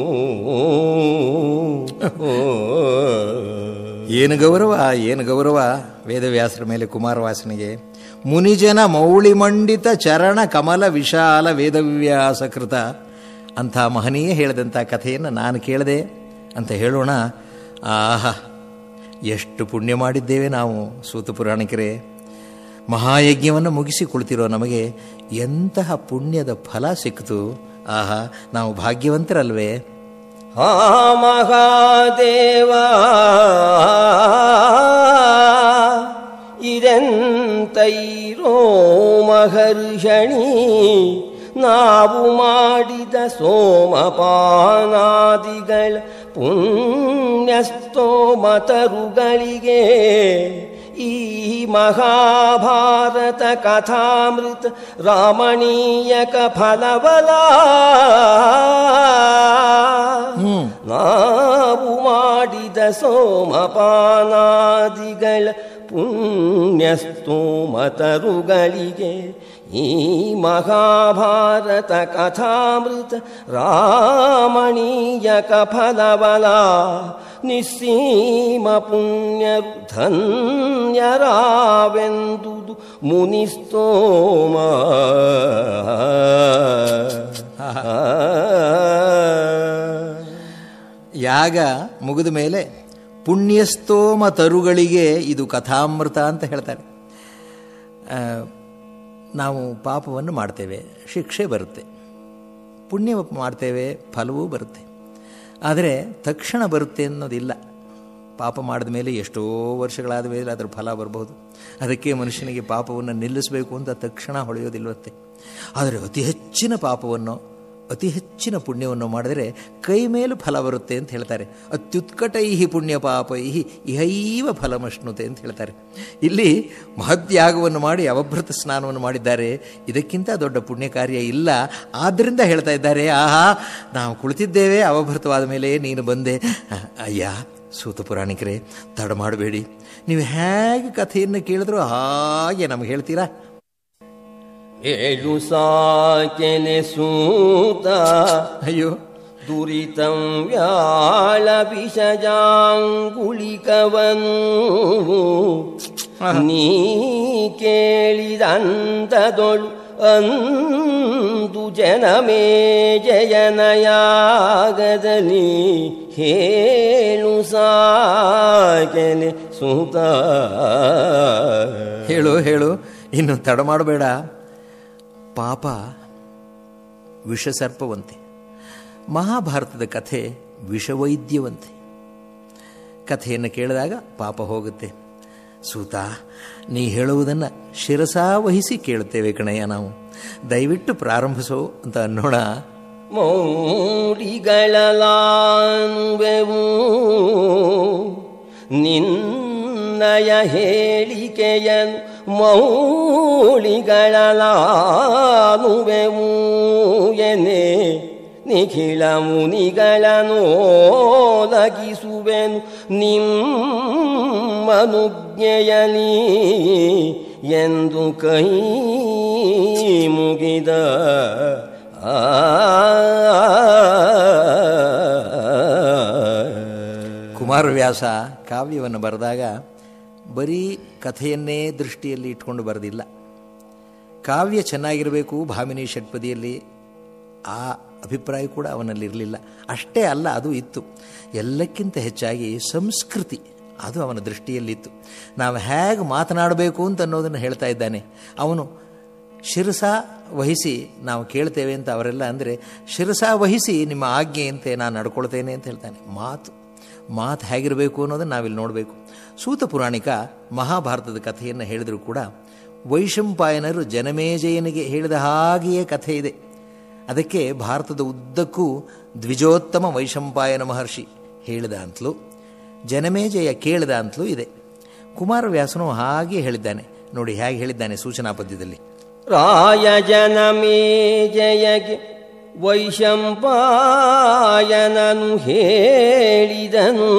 ಏನು ಗೌರವ ಏನು ಗೌರವ ವೇದವ್ಯಾಸರ ಮೇಲೆ ಕುಮಾರವಾಸನಿಗೆ ಮುನಿಜನ ಮೌಳಿ ಮಂಡಿತ ಚರಣ ಕಮಲ ವಿಶಾಲ ವೇದವ್ಯಾಸ ಕೃತ ಅಂಥ ಮಹನೀಯ ಹೇಳಿದಂಥ ಕಥೆಯನ್ನು ನಾನು ಕೇಳಿದೆ ಅಂತ ಹೇಳೋಣ ಆಹಾ ಎಷ್ಟು ಪುಣ್ಯ ಮಾಡಿದ್ದೇವೆ ನಾವು ಸೂತ ಪುರಾಣಿಕರೇ ಮಹಾಯಜ್ಞವನ್ನು ಮುಗಿಸಿ ಕುಳಿತಿರೋ ನಮಗೆ ಎಂತಹ ಪುಣ್ಯದ ಫಲ ಸಿಕ್ತು ಆಹಾ ನಾವು ಭಾಗ್ಯವಂತರಲ್ವೇ ಆ ಮಹಾದೇವ ಇದೆಂತೈರೋ ಮಹರ್ಷಣಿ ನಾವು ಮಾಡಿದ ಸೋಮಪಾನಾದಿಗಳ ಪುಣ್ಯಸ್ತೋಮತರುಗಳಿಗೆ ಈ ಮಹಾಭಾರತ ಕಥಾಮೃತ ರಾಮಣೀಯಕ ಫಲಬಲ ನಾವು ಮಾಡಿದ ಸೋಮಪಾನಾದಿಗಳ ಪುಣ್ಯಸ್ತೋಮತರುಗಳಿಗೆ ಈ ಮಹಾಭಾರತ ಕಥಾಮೃತ ರಾಮಣೀಯಕ ಫಲಬಲ ನಿಸ್ಸೀಮ ಪುಣ್ಯರು ಧನ್ಯರಾವೆಂದುದು ಮುನಿಸ್ತೋಮ ಯಾಗ ಮುಗಿದ ಮೇಲೆ ಪುಣ್ಯಸ್ತೋಮ ತರುಗಳಿಗೆ ಇದು ಕಥಾಮೃತ ಅಂತ ಹೇಳ್ತಾರೆ ಆ, ನಾವು ಪಾಪವನ್ನು ಮಾಡ್ತೇವೆ ಶಿಕ್ಷೆ ಬರುತ್ತೆ ಪುಣ್ಯ ಮಾಡ್ತೇವೆ ಫಲವೂ ಬರುತ್ತೆ ಆದರೆ ತಕ್ಷಣ ಬರುತ್ತೆ ಅನ್ನೋದಿಲ್ಲ ಪಾಪ ಮಾಡಿದ ಮೇಲೆ ಎಷ್ಟೋ ವರ್ಷಗಳಾದ ಮೇಲೆ ಅದರ ಫಲ ಬರಬಹುದು ಅದಕ್ಕೆ ಮನುಷ್ಯನಿಗೆ ಪಾಪವನ್ನು ನಿಲ್ಲಿಸಬೇಕು ಅಂತ ತಕ್ಷಣ ಹೊಳೆಯೋದಿಲ್ವತ್ತೆ ಆದರೆ ಅತಿ ಹೆಚ್ಚಿನ ಪಾಪವನ್ನು ಅತಿ ಹೆಚ್ಚಿನ ಪುಣ್ಯವನ್ನು ಮಾಡಿದರೆ ಕೈ ಮೇಲೆ ಫಲ ಬರುತ್ತೆ ಅಂತ ಹೇಳ್ತಾರೆ ಅತ್ಯುತ್ಕಟೈಹಿ ಪುಣ್ಯ ಪಾಪೈಹಿ ಇಹೈವ ಫಲಮಶ್ನುತೆ ಅಂತ ಹೇಳ್ತಾರೆ ಇಲ್ಲಿ ಮಹತ್ಯಾಗವನ್ನು ಮಾಡಿ ಅವಭೃತ ಸ್ನಾನವನ್ನು ಮಾಡಿದ್ದಾರೆ ಇದಕ್ಕಿಂತ ದೊಡ್ಡ ಪುಣ್ಯ ಕಾರ್ಯ ಇಲ್ಲ ಆದ್ದರಿಂದ ಹೇಳ್ತಾ ಇದ್ದಾರೆ ಆಹಾ ನಾವು ಕುಳಿತಿದ್ದೇವೆ ಅವಭೃತವಾದ ಮೇಲೆ ನೀನು ಬಂದೆ ಅಯ್ಯ ಸೂತ ಪುರಾಣಿಕರೇ ತಡ ಮಾಡಬೇಡಿ ನೀವು ಹೇಗೆ ಕಥೆಯನ್ನು ಕೇಳಿದ್ರು ಹಾಗೆ ನಮಗೆ ಹೇಳ್ತೀರಾ ಏಳು ಸಾಕೆನೆ ಸೂತ ಅಯ್ಯೋ ದುರಿತಂ ವ್ಯಾಳ ವಿಷಜಾಂಗುಳಿಕವನು ನೀ ಕೇಳಿದಂತದೊಳು ಅಂದು ಜನಮೇ ಜಯನಯಾಗದಲ್ಲಿ ಹೇಳು ಸಾಕೆನೆ ಸೂತ ಹೇಳು ಹೇಳು ಇನ್ನು ತಡ ಮಾಡಬೇಡ ಪಾಪ ವಿಷಸರ್ಪವಂತೆ ಮಹಾಭಾರತದ ಕಥೆ ವಿಷವೈದ್ಯವಂತೆ ಕಥೆಯನ್ನು ಕೇಳಿದಾಗ ಪಾಪ ಹೋಗುತ್ತೆ ಸೂತ ನೀ ಹೇಳುವುದನ್ನು ಶಿರಸಾವಹಿಸಿ ಕೇಳುತ್ತೇವೆ ಕಣಯ್ಯ ನಾವು ದಯವಿಟ್ಟು ಪ್ರಾರಂಭಿಸೋ ಅಂತ ಅನ್ನೋಣ ಮೌಡಿಗಳಲಾನುವೆವು ನಿನ್ನಯ ಹೇಳಿಕೆಯನು ಮೌಳಿಗಳಲಾನುವೆವು ಎನೆ ನಿಖಿಳ ಮುನಿಗಳನ್ನು ಒದಗಿಸುವೆನು ನಿಮ್ಮನುಜ್ಞೆಯಲಿ ಎಂದು ಕೈ ಮುಗಿದ ಆ ಕುಮಾರವ್ಯಾಸ ಕಾವ್ಯವನ್ನು ಬರೆದಾಗ ಬರೀ ಕಥೆಯನ್ನೇ ದೃಷ್ಟಿಯಲ್ಲಿ ಇಟ್ಕೊಂಡು ಬರೆದಿಲ್ಲ ಕಾವ್ಯ ಚೆನ್ನಾಗಿರಬೇಕು ಭಾಮಿನಿ ಷಟ್ಪದಿಯಲ್ಲಿ ಆ ಅಭಿಪ್ರಾಯ ಕೂಡ ಅವನಲ್ಲಿ ಇರಲಿಲ್ಲ ಅಷ್ಟೇ ಅಲ್ಲ ಅದು ಇತ್ತು ಎಲ್ಲಕ್ಕಿಂತ ಹೆಚ್ಚಾಗಿ ಸಂಸ್ಕೃತಿ ಅದು ಅವನ ದೃಷ್ಟಿಯಲ್ಲಿತ್ತು ನಾವು ಹೇಗೆ ಮಾತನಾಡಬೇಕು ಅಂತ ಅನ್ನೋದನ್ನು ಹೇಳ್ತಾ ಇದ್ದಾನೆ ಅವನು ಶಿರಸ ವಹಿಸಿ ನಾವು ಕೇಳ್ತೇವೆ ಅಂತ ಅವರೆಲ್ಲ ಅಂದರೆ ಶಿರಸ ವಹಿಸಿ ನಿಮ್ಮ ಆಜ್ಞೆಯಂತೆ ನಾನು ನಡ್ಕೊಳ್ತೇನೆ ಅಂತ ಹೇಳ್ತಾನೆ ಮಾತು ಮಾತು ಹೇಗಿರಬೇಕು ಅನ್ನೋದನ್ನು ನಾವಿಲ್ಲಿ ನೋಡಬೇಕು ಸೂತ ಪುರಾಣಿಕ ಮಹಾಭಾರತದ ಕಥೆಯನ್ನು ಹೇಳಿದರೂ ಕೂಡ ವೈಶಂಪಾಯನರು ಜನಮೇಜಯನಿಗೆ ಹೇಳಿದ ಹಾಗೆಯೇ ಕಥೆ ಇದೆ ಅದಕ್ಕೆ ಭಾರತದ ಉದ್ದಕ್ಕೂ ದ್ವಿಜೋತ್ತಮ ವೈಶಂಪಾಯನ ಮಹರ್ಷಿ ಹೇಳಿದ ಅಂತಲೂ ಜನಮೇಜಯ ಕೇಳಿದ ಅಂತಲೂ ಇದೆ ಕುಮಾರವ್ಯಾಸನು ಹಾಗೆ ಹೇಳಿದ್ದಾನೆ ನೋಡಿ ಹೇಗೆ ಹೇಳಿದ್ದಾನೆ ಸೂಚನಾ ಪದ್ಯದಲ್ಲಿ ರಾಯ ಜನಮೇ ಜಯಗೆ ವೈಶಂಪಾಯನನು ಹೇಳಿದನು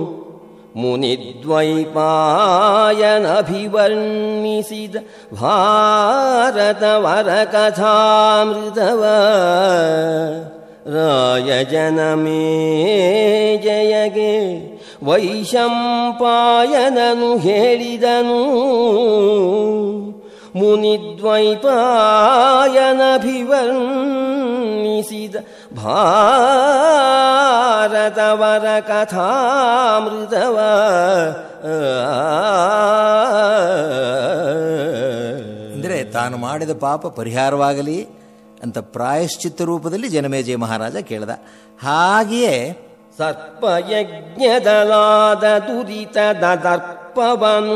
ಮುನಿದ್ವೈಪಾಯನಭಿವರ್ಣಿಸಿದ ಭಾರತವರ ಕಥಾಮೃತವ ರಾಯ ಜನಮೇ ಜಯಗೆ ವೈಶಂಪಾಯನನು ಹೇಳಿದನು ಮುನಿದ್ವೈಪಾಯನಭಿವರ್ಣಿಸಿದ ಭಾರತವರ ಕಥಾಮೃತವ ಅಂದರೆ ತಾನು ಮಾಡಿದ ಪಾಪ ಪರಿಹಾರವಾಗಲಿ ಅಂತ ಪ್ರಾಯಶ್ಚಿತ್ತ ರೂಪದಲ್ಲಿ ಜನಮೇಜಯ ಮಹಾರಾಜ ಕೇಳ್ದ ಹಾಗೆಯೇ ಸರ್ಪಯಜ್ಞದಲಾದ ದುರಿತದ ದರ್ಪವನು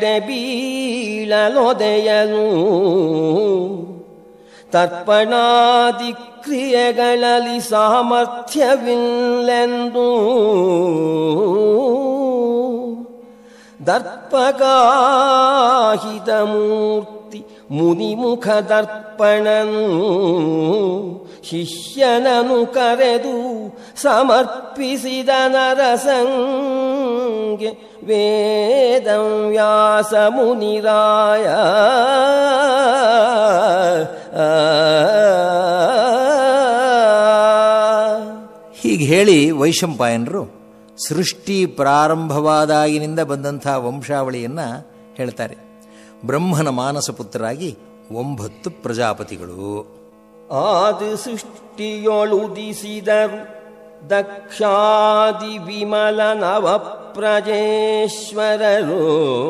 ಕೆಡಬೀಳಲೊದೆಯನು ತರ್ಪಣಾದಿ ಕ್ರಿಯೆಗಳಲ್ಲಿ ಸಾಮರ್ಥ್ಯವಿಲ್ಲೆಂದು ದರ್ಪಗಾಹಿತ ಮೂರ್ತಿ ಮುನಿಮುಖ ದರ್ಪಣನು ಶಿಷ್ಯನನು ಕರೆದು ಸಮರ್ಪಿಸಿದ ನರಸಂಗೆ ವೇದಂ ವ್ಯಾಸ ಮುನಿರಾಯ ಹೀಗೆ ಹೇಳಿ ವೈಶಂಪಾಯನರು ಸೃಷ್ಟಿ ಪ್ರಾರಂಭವಾದಾಗಿನಿಂದ ಬಂದಂಥ ವಂಶಾವಳಿಯನ್ನು ಹೇಳ್ತಾರೆ ಬ್ರಹ್ಮನ ಮಾನಸ ಪುತ್ರರಾಗಿ ಒಂಬತ್ತು ಪ್ರಜಾಪತಿಗಳು ಆದಿ ಸೃಷ್ಟಿಯೊಳುದಿಸಿದರು ದಕ್ಷಾದಿ ವಿಮಲ ನವ ಪ್ರಜೇಶ್ವರರು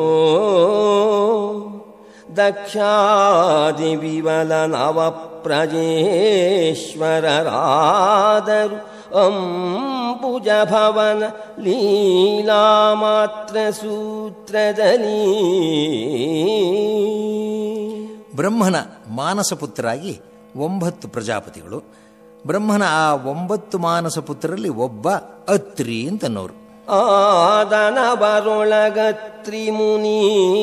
ದಕ್ಷಾದಿ ವಿಮಲ ನವ ಪ್ರಜೇಶ್ವರರಾದರು ಅಂಬುಜ ಭವನ ಲೀಲಾ ಮಾತ್ರ ಸೂತ್ರದಲ್ಲಿ ಬ್ರಹ್ಮನ ಮಾನಸ ಪುತ್ರರಾಗಿ ಒಂಬತ್ತು ಪ್ರಜಾಪತಿಗಳು ಬ್ರಹ್ಮನ ಆ ಒಂಬತ್ತು ಮಾನಸ ಪುತ್ರರಲ್ಲಿ ಒಬ್ಬ ಅತ್ರಿ ಅಂತನ್ನೋರು ಆದನ ಬರೊಳಗತ್ರಿ ಮುನಿ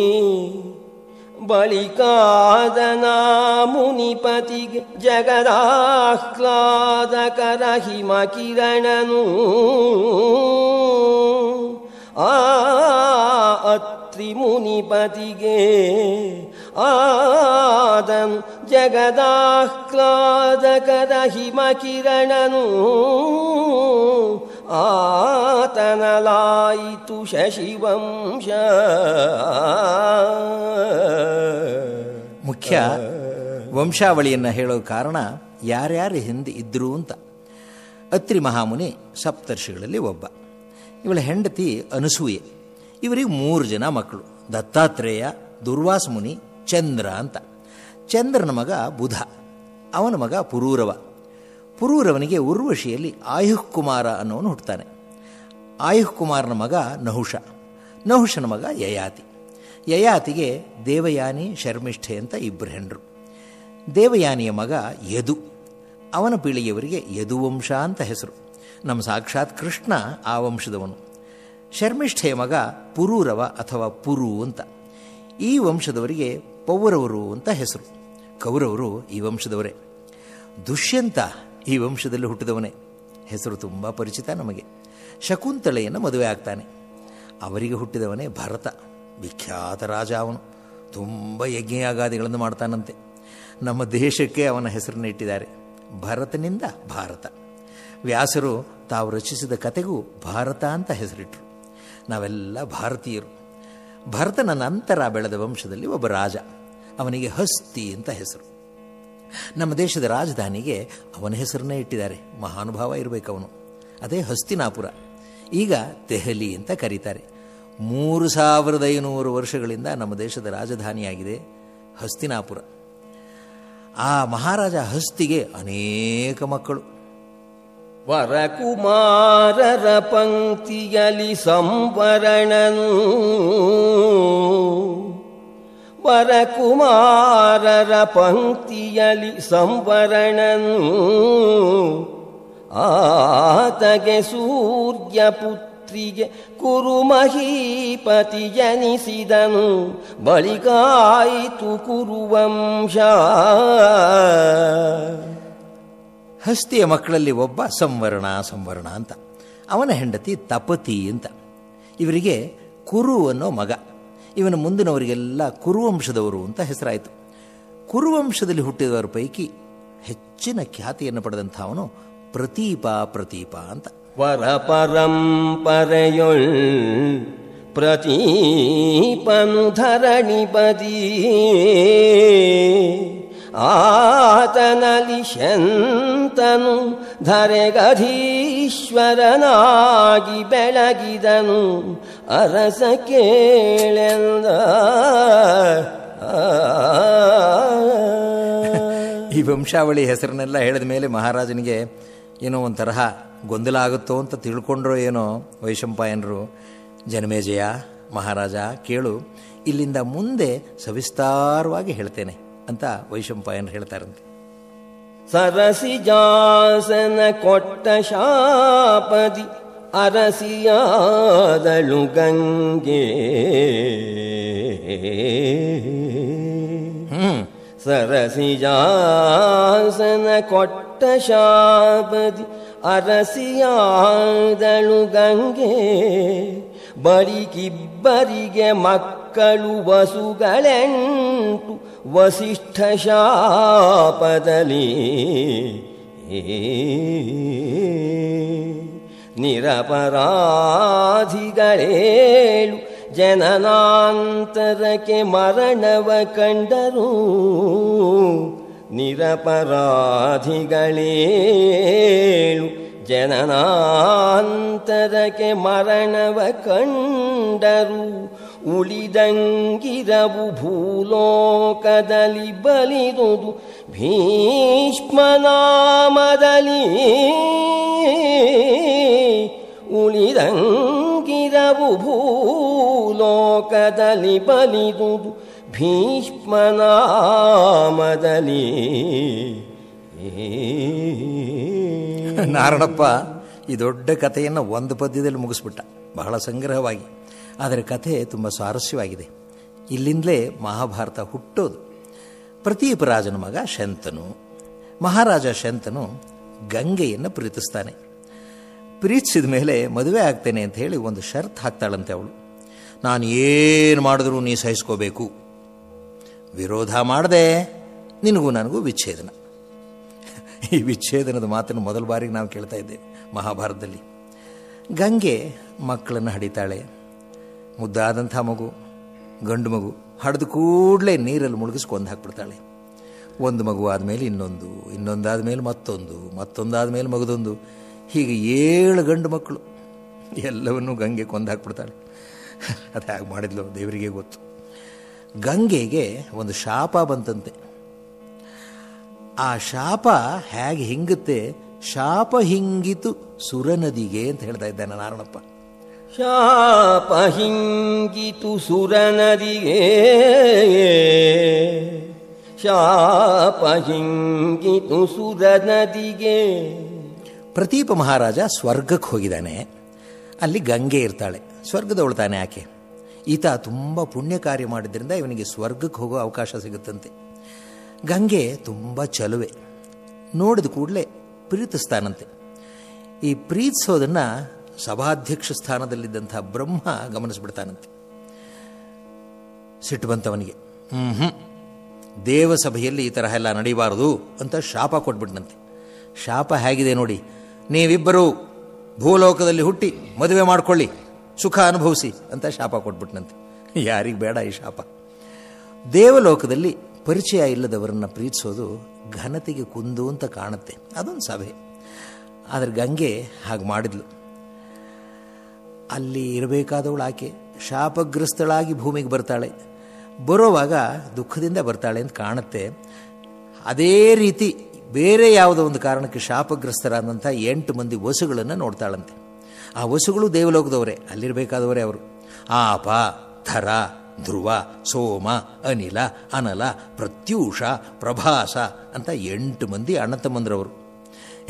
ಬಳಿಕಾದನ ಮುನಿಪತಿಗೆ ಜಗದಾಹ್ಲಾದಕರ ಹಿಮ ಕಿರಣನು ಆ ಅತ್ರಿ ಮುನಿಪತಿಗೆ ಆದನು ಜಗದಾಹ್ಲಾದಕರ ಹಿಮ ಕಿರಣನು ಆತನಲಾಯಿತು ಶಶಿವಂಶ ಮುಖ್ಯ ವಂಶಾವಳಿಯನ್ನು ಹೇಳೋ ಕಾರಣ ಯಾರ್ಯಾರು ಹಿಂದೆ ಇದ್ರು ಅಂತ ಅತ್ರಿ ಮಹಾಮುನಿ ಸಪ್ತರ್ಷಿಗಳಲ್ಲಿ ಒಬ್ಬ ಇವಳ ಹೆಂಡತಿ ಅನಸೂಯೆ ಇವರಿಗೆ ಮೂರು ಜನ ಮಕ್ಕಳು ದತ್ತಾತ್ರೇಯ ದುರ್ವಾಸ ಮುನಿ ಚಂದ್ರ ಅಂತ ಚಂದ್ರನ ಮಗ ಬುಧ ಅವನ ಮಗ ಪುರೂರವ ಪುರೂರವನಿಗೆ ಉರ್ವಶಿಯಲ್ಲಿ ಆಯುಃಕುಮಾರ ಅನ್ನೋನು ಹುಟ್ಟುತ್ತಾನೆ ಆಯುಃಕುಮಾರನ ಮಗ ನಹುಷ ನಹುಷನ ಮಗ ಯಯಾತಿ ಯಯಾತಿಗೆ ದೇವಯಾನಿ ಶರ್ಮಿಷ್ಠೆ ಅಂತ ಇಬ್ಬರು ಹೆಂಡರು ದೇವಯಾನಿಯ ಮಗ ಯದು ಅವನ ಪೀಳಿಗೆಯವರಿಗೆ ಯದುವಂಶ ಅಂತ ಹೆಸರು ನಮ್ಮ ಸಾಕ್ಷಾತ್ ಕೃಷ್ಣ ಆ ವಂಶದವನು ಶರ್ಮಿಷ್ಠೆಯ ಮಗ ಪುರೂರವ ಅಥವಾ ಪುರು ಅಂತ ಈ ವಂಶದವರಿಗೆ ಪೌರವರು ಅಂತ ಹೆಸರು ಕೌರವರು ಈ ವಂಶದವರೇ ದುಷ್ಯಂತ ಈ ವಂಶದಲ್ಲಿ ಹುಟ್ಟಿದವನೇ ಹೆಸರು ತುಂಬ ಪರಿಚಿತ ನಮಗೆ ಶಕುಂತಳೆಯನ್ನು ಮದುವೆ ಆಗ್ತಾನೆ ಅವರಿಗೆ ಹುಟ್ಟಿದವನೇ ಭರತ ವಿಖ್ಯಾತ ರಾಜ ಅವನು ತುಂಬ ಯಜ್ಞಯಾಗಾದಿಗಳನ್ನು ಮಾಡ್ತಾನಂತೆ ನಮ್ಮ ದೇಶಕ್ಕೆ ಅವನ ಹೆಸರನ್ನು ಇಟ್ಟಿದ್ದಾರೆ ಭರತನಿಂದ ಭಾರತ ವ್ಯಾಸರು ತಾವು ರಚಿಸಿದ ಕತೆಗೂ ಭಾರತ ಅಂತ ಹೆಸರಿಟ್ಟರು ನಾವೆಲ್ಲ ಭಾರತೀಯರು ಭರತನ ನಂತರ ಬೆಳೆದ ವಂಶದಲ್ಲಿ ಒಬ್ಬ ರಾಜ ಅವನಿಗೆ ಹಸ್ತಿ ಅಂತ ಹೆಸರು ನಮ್ಮ ದೇಶದ ರಾಜಧಾನಿಗೆ ಅವನ ಹೆಸರನ್ನೇ ಇಟ್ಟಿದ್ದಾರೆ ಮಹಾನುಭಾವ ಇರಬೇಕು ಅವನು ಅದೇ ಹಸ್ತಿನಾಪುರ ಈಗ ದೆಹಲಿ ಅಂತ ಕರೀತಾರೆ ಮೂರು ಸಾವಿರದ ಐನೂರು ವರ್ಷಗಳಿಂದ ನಮ್ಮ ದೇಶದ ರಾಜಧಾನಿಯಾಗಿದೆ ಹಸ್ತಿನಾಪುರ ಆ ಮಹಾರಾಜ ಹಸ್ತಿಗೆ ಅನೇಕ ಮಕ್ಕಳು ವರಕುಮಾರರ ಪಂಕ್ತಿಯಲಿ ಸಂವರಣನು ವರಕುಮಾರರ ಪಂಕ್ತಿಯಲಿ ಸಂವರಣನು ಆತಗೆ ಸೂರ್ಯ ಪುತ್ರಿಗೆ ಕುರುಮಹೀಪತಿ ಜನಿಸಿದನು ಬಳಿಕಾಯಿತು ಕುರುವಂಶ ಹಸ್ತಿಯ ಮಕ್ಕಳಲ್ಲಿ ಒಬ್ಬ ಸಂವರ್ಣ ಸಂವರ್ಣ ಅಂತ ಅವನ ಹೆಂಡತಿ ತಪತಿ ಅಂತ ಇವರಿಗೆ ಕುರು ಅನ್ನೋ ಮಗ ಇವನ ಮುಂದಿನವರಿಗೆಲ್ಲ ಕುರುವಂಶದವರು ಅಂತ ಹೆಸರಾಯಿತು ಕುರುವಂಶದಲ್ಲಿ ಹುಟ್ಟಿದವರ ಪೈಕಿ ಹೆಚ್ಚಿನ ಖ್ಯಾತಿಯನ್ನು ಪಡೆದಂಥವನು ಪ್ರತೀಪ ಪ್ರತೀಪ ಅಂತ ವರ ಪರಂಪರೆಯೊಳ್ ಪ್ರತೀಪನು ಧರಣಿ ಬದಿ ಆತನಲಿ ಶಂತನು ಧರೆಗಧೀಶ್ವರನಾಗಿ ಬೆಳಗಿದನು ಅರಸ ಕೇಳೆಂದ ಈ ವಂಶಾವಳಿ ಹೆಸರನ್ನೆಲ್ಲ ಹೇಳಿದ ಮೇಲೆ ಮಹಾರಾಜನಿಗೆ ಏನೋ ಒಂದು ತರಹ ಗೊಂದಲ ಆಗುತ್ತೋ ಅಂತ ತಿಳ್ಕೊಂಡ್ರೋ ಏನೋ ವೈಶಂಪಾಯನರು ಜನಮೇಜಯ ಮಹಾರಾಜ ಕೇಳು ಇಲ್ಲಿಂದ ಮುಂದೆ ಸವಿಸ್ತಾರವಾಗಿ ಹೇಳ್ತೇನೆ ಅಂತ ವೈಶಂಪಾಯನರು ಹೇಳ್ತಾರಂತೆ ಸರಸಿ ಜಾಸನ ಕೊಟ್ಟ ಶಾಪದಿ ಅರಸಿಯಾದಳು ಗಂಗೆ ಹ್ಮ್ ಸರಸಿ ಜಾಸನ ಕೊಟ್ಟ ಶಾಪದಿ ಅರಸಿಯಾದಳು ಗಂಗೆ ಬರಿಕಿಬ್ಬರಿಗೆ ಮಕ್ಕಳು ವಸುಗಳೆಂಟು ವಸಿಷ್ಠ ಶಾಪದಲ್ಲಿ ನಿರಪರಾಧಿಗಳೇಳು ಜನನಾಂತರಕ್ಕೆ ಮರಣವ ಕಂಡರು ನಿರಪರಾಧಿಗಳೇಳು ಜನನಾಂತರಕ್ಕೆ ಮರಣವ ಕಂಡರು ಉಳಿದಂಗಿರವು ಭೂಲೋಕದಲ್ಲಿ ಬಲಿದುದು ಭೀಷ್ಮನಾಮದಲ್ಲಿ ಉಳಿದಂಗಿರವು ಭೂಲೋಕದಲ್ಲಿ ಬಲಿದುದು ಭೀಷ್ಮನಾಮದಲ್ಲಿ ನಾರಣಪ್ಪ ಈ ದೊಡ್ಡ ಕಥೆಯನ್ನು ಒಂದು ಪದ್ಯದಲ್ಲಿ ಮುಗಿಸ್ಬಿಟ್ಟ ಬಹಳ ಸಂಗ್ರಹವಾಗಿ ಆದರೆ ಕಥೆ ತುಂಬ ಸ್ವಾರಸ್ಯವಾಗಿದೆ ಇಲ್ಲಿಂದಲೇ ಮಹಾಭಾರತ ಹುಟ್ಟೋದು ಪ್ರತೀಪರಾಜನ ಮಗ ಶಂತನು ಮಹಾರಾಜ ಶಂತನು ಗಂಗೆಯನ್ನು ಪ್ರೀತಿಸ್ತಾನೆ ಪ್ರೀತಿಸಿದ ಮೇಲೆ ಮದುವೆ ಆಗ್ತೇನೆ ಅಂತ ಹೇಳಿ ಒಂದು ಶರ್ತ್ ಹಾಕ್ತಾಳಂತೆ ಅವಳು ನಾನು ಏನು ಮಾಡಿದ್ರೂ ನೀ ಸಹಿಸ್ಕೋಬೇಕು ವಿರೋಧ ಮಾಡದೆ ನಿನಗೂ ನನಗೂ ವಿಚ್ಛೇದನ ಈ ವಿಚ್ಛೇದನದ ಮಾತನ್ನು ಮೊದಲ ಬಾರಿಗೆ ನಾವು ಕೇಳ್ತಾ ಇದ್ದೇವೆ ಮಹಾಭಾರತದಲ್ಲಿ ಗಂಗೆ ಮಕ್ಕಳನ್ನು ಹಡಿತಾಳೆ ಮುದ್ದಾದಂಥ ಮಗು ಗಂಡು ಮಗು ಹಡಿದ ಕೂಡಲೇ ನೀರಲ್ಲಿ ಮುಳುಗಿಸ್ಕೊಂಡು ಹಾಕ್ಬಿಡ್ತಾಳೆ ಒಂದು ಮಗು ಆದಮೇಲೆ ಇನ್ನೊಂದು ಇನ್ನೊಂದಾದ ಮೇಲೆ ಮತ್ತೊಂದು ಮತ್ತೊಂದಾದ ಮೇಲೆ ಮಗದೊಂದು ಹೀಗೆ ಏಳು ಗಂಡು ಮಕ್ಕಳು ಎಲ್ಲವನ್ನೂ ಗಂಗೆ ಕೊಂದು ಹಾಕ್ಬಿಡ್ತಾಳೆ ಅದು ಹೇಗೆ ಮಾಡಿದ್ಲು ದೇವರಿಗೆ ಗೊತ್ತು ಗಂಗೆಗೆ ಒಂದು ಶಾಪ ಬಂತಂತೆ ಆ ಶಾಪ ಹೇಗೆ ಹಿಂಗುತ್ತೆ ಶಾಪ ಹಿಂಗಿತು ಸುರನದಿಗೆ ಅಂತ ಹೇಳ್ತಾ ಇದ್ದಾನೆ ನಾರಣಪ್ಪ ಶಾಪ ಹಿಂಗಿತು ಸುರನದಿಗೆ ಶಾಪ ಹಿಂಗಿತು ಸುರನದಿಗೆ ಪ್ರತೀಪ ಮಹಾರಾಜ ಸ್ವರ್ಗಕ್ಕೆ ಹೋಗಿದ್ದಾನೆ ಅಲ್ಲಿ ಗಂಗೆ ಇರ್ತಾಳೆ ಸ್ವರ್ಗದವಳು ತಾನೆ ಆಕೆ ಈತ ತುಂಬ ಪುಣ್ಯ ಕಾರ್ಯ ಮಾಡಿದ್ರಿಂದ ಇವನಿಗೆ ಸ್ವರ್ಗಕ್ಕೆ ಹೋಗೋ ಅವಕಾಶ ಸಿಗುತ್ತಂತೆ ಗಂಗೆ ತುಂಬ ಚಲುವೆ ನೋಡಿದ ಕೂಡಲೇ ಪ್ರೀತಿಸ್ತಾನಂತೆ ಈ ಪ್ರೀತಿಸೋದನ್ನು ಸಭಾಧ್ಯಕ್ಷ ಸ್ಥಾನದಲ್ಲಿದ್ದಂಥ ಬ್ರಹ್ಮ ಗಮನಿಸ್ಬಿಡ್ತಾನಂತೆ ಸಿಟ್ಟು ಬಂತವನಿಗೆ ಹ್ಞೂ ಹ್ಞೂ ದೇವಸಭೆಯಲ್ಲಿ ಈ ತರಹ ಎಲ್ಲ ನಡೀಬಾರದು ಅಂತ ಶಾಪ ಕೊಟ್ಬಿಟ್ನಂತೆ ಶಾಪ ಹೇಗಿದೆ ನೋಡಿ ನೀವಿಬ್ಬರೂ ಭೂಲೋಕದಲ್ಲಿ ಹುಟ್ಟಿ ಮದುವೆ ಮಾಡ್ಕೊಳ್ಳಿ ಸುಖ ಅನುಭವಿಸಿ ಅಂತ ಶಾಪ ಕೊಟ್ಬಿಟ್ನಂತೆ ಯಾರಿಗೆ ಬೇಡ ಈ ಶಾಪ ದೇವಲೋಕದಲ್ಲಿ ಪರಿಚಯ ಇಲ್ಲದವರನ್ನು ಪ್ರೀತಿಸೋದು ಘನತೆಗೆ ಕುಂದು ಅಂತ ಕಾಣುತ್ತೆ ಅದೊಂದು ಸಭೆ ಆದರೆ ಗಂಗೆ ಹಾಗೆ ಮಾಡಿದ್ಲು ಅಲ್ಲಿ ಇರಬೇಕಾದವಳು ಆಕೆ ಶಾಪಗ್ರಸ್ತಳಾಗಿ ಭೂಮಿಗೆ ಬರ್ತಾಳೆ ಬರೋವಾಗ ದುಃಖದಿಂದ ಬರ್ತಾಳೆ ಅಂತ ಕಾಣುತ್ತೆ ಅದೇ ರೀತಿ ಬೇರೆ ಯಾವುದೋ ಒಂದು ಕಾರಣಕ್ಕೆ ಶಾಪಗ್ರಸ್ತರಾದಂಥ ಎಂಟು ಮಂದಿ ವಸುಗಳನ್ನು ನೋಡ್ತಾಳಂತೆ ಆ ವಸುಗಳು ದೇವಲೋಕದವರೇ ಅಲ್ಲಿರಬೇಕಾದವರೇ ಅವರು ಆಪ ಥರ ಧ್ರುವ ಸೋಮ ಅನಿಲ ಅನಲ ಪ್ರತ್ಯೂಷ ಪ್ರಭಾಸ ಅಂತ ಎಂಟು ಮಂದಿ ಅಣ್ಣ ತಮ್ಮಂದ್ರವರು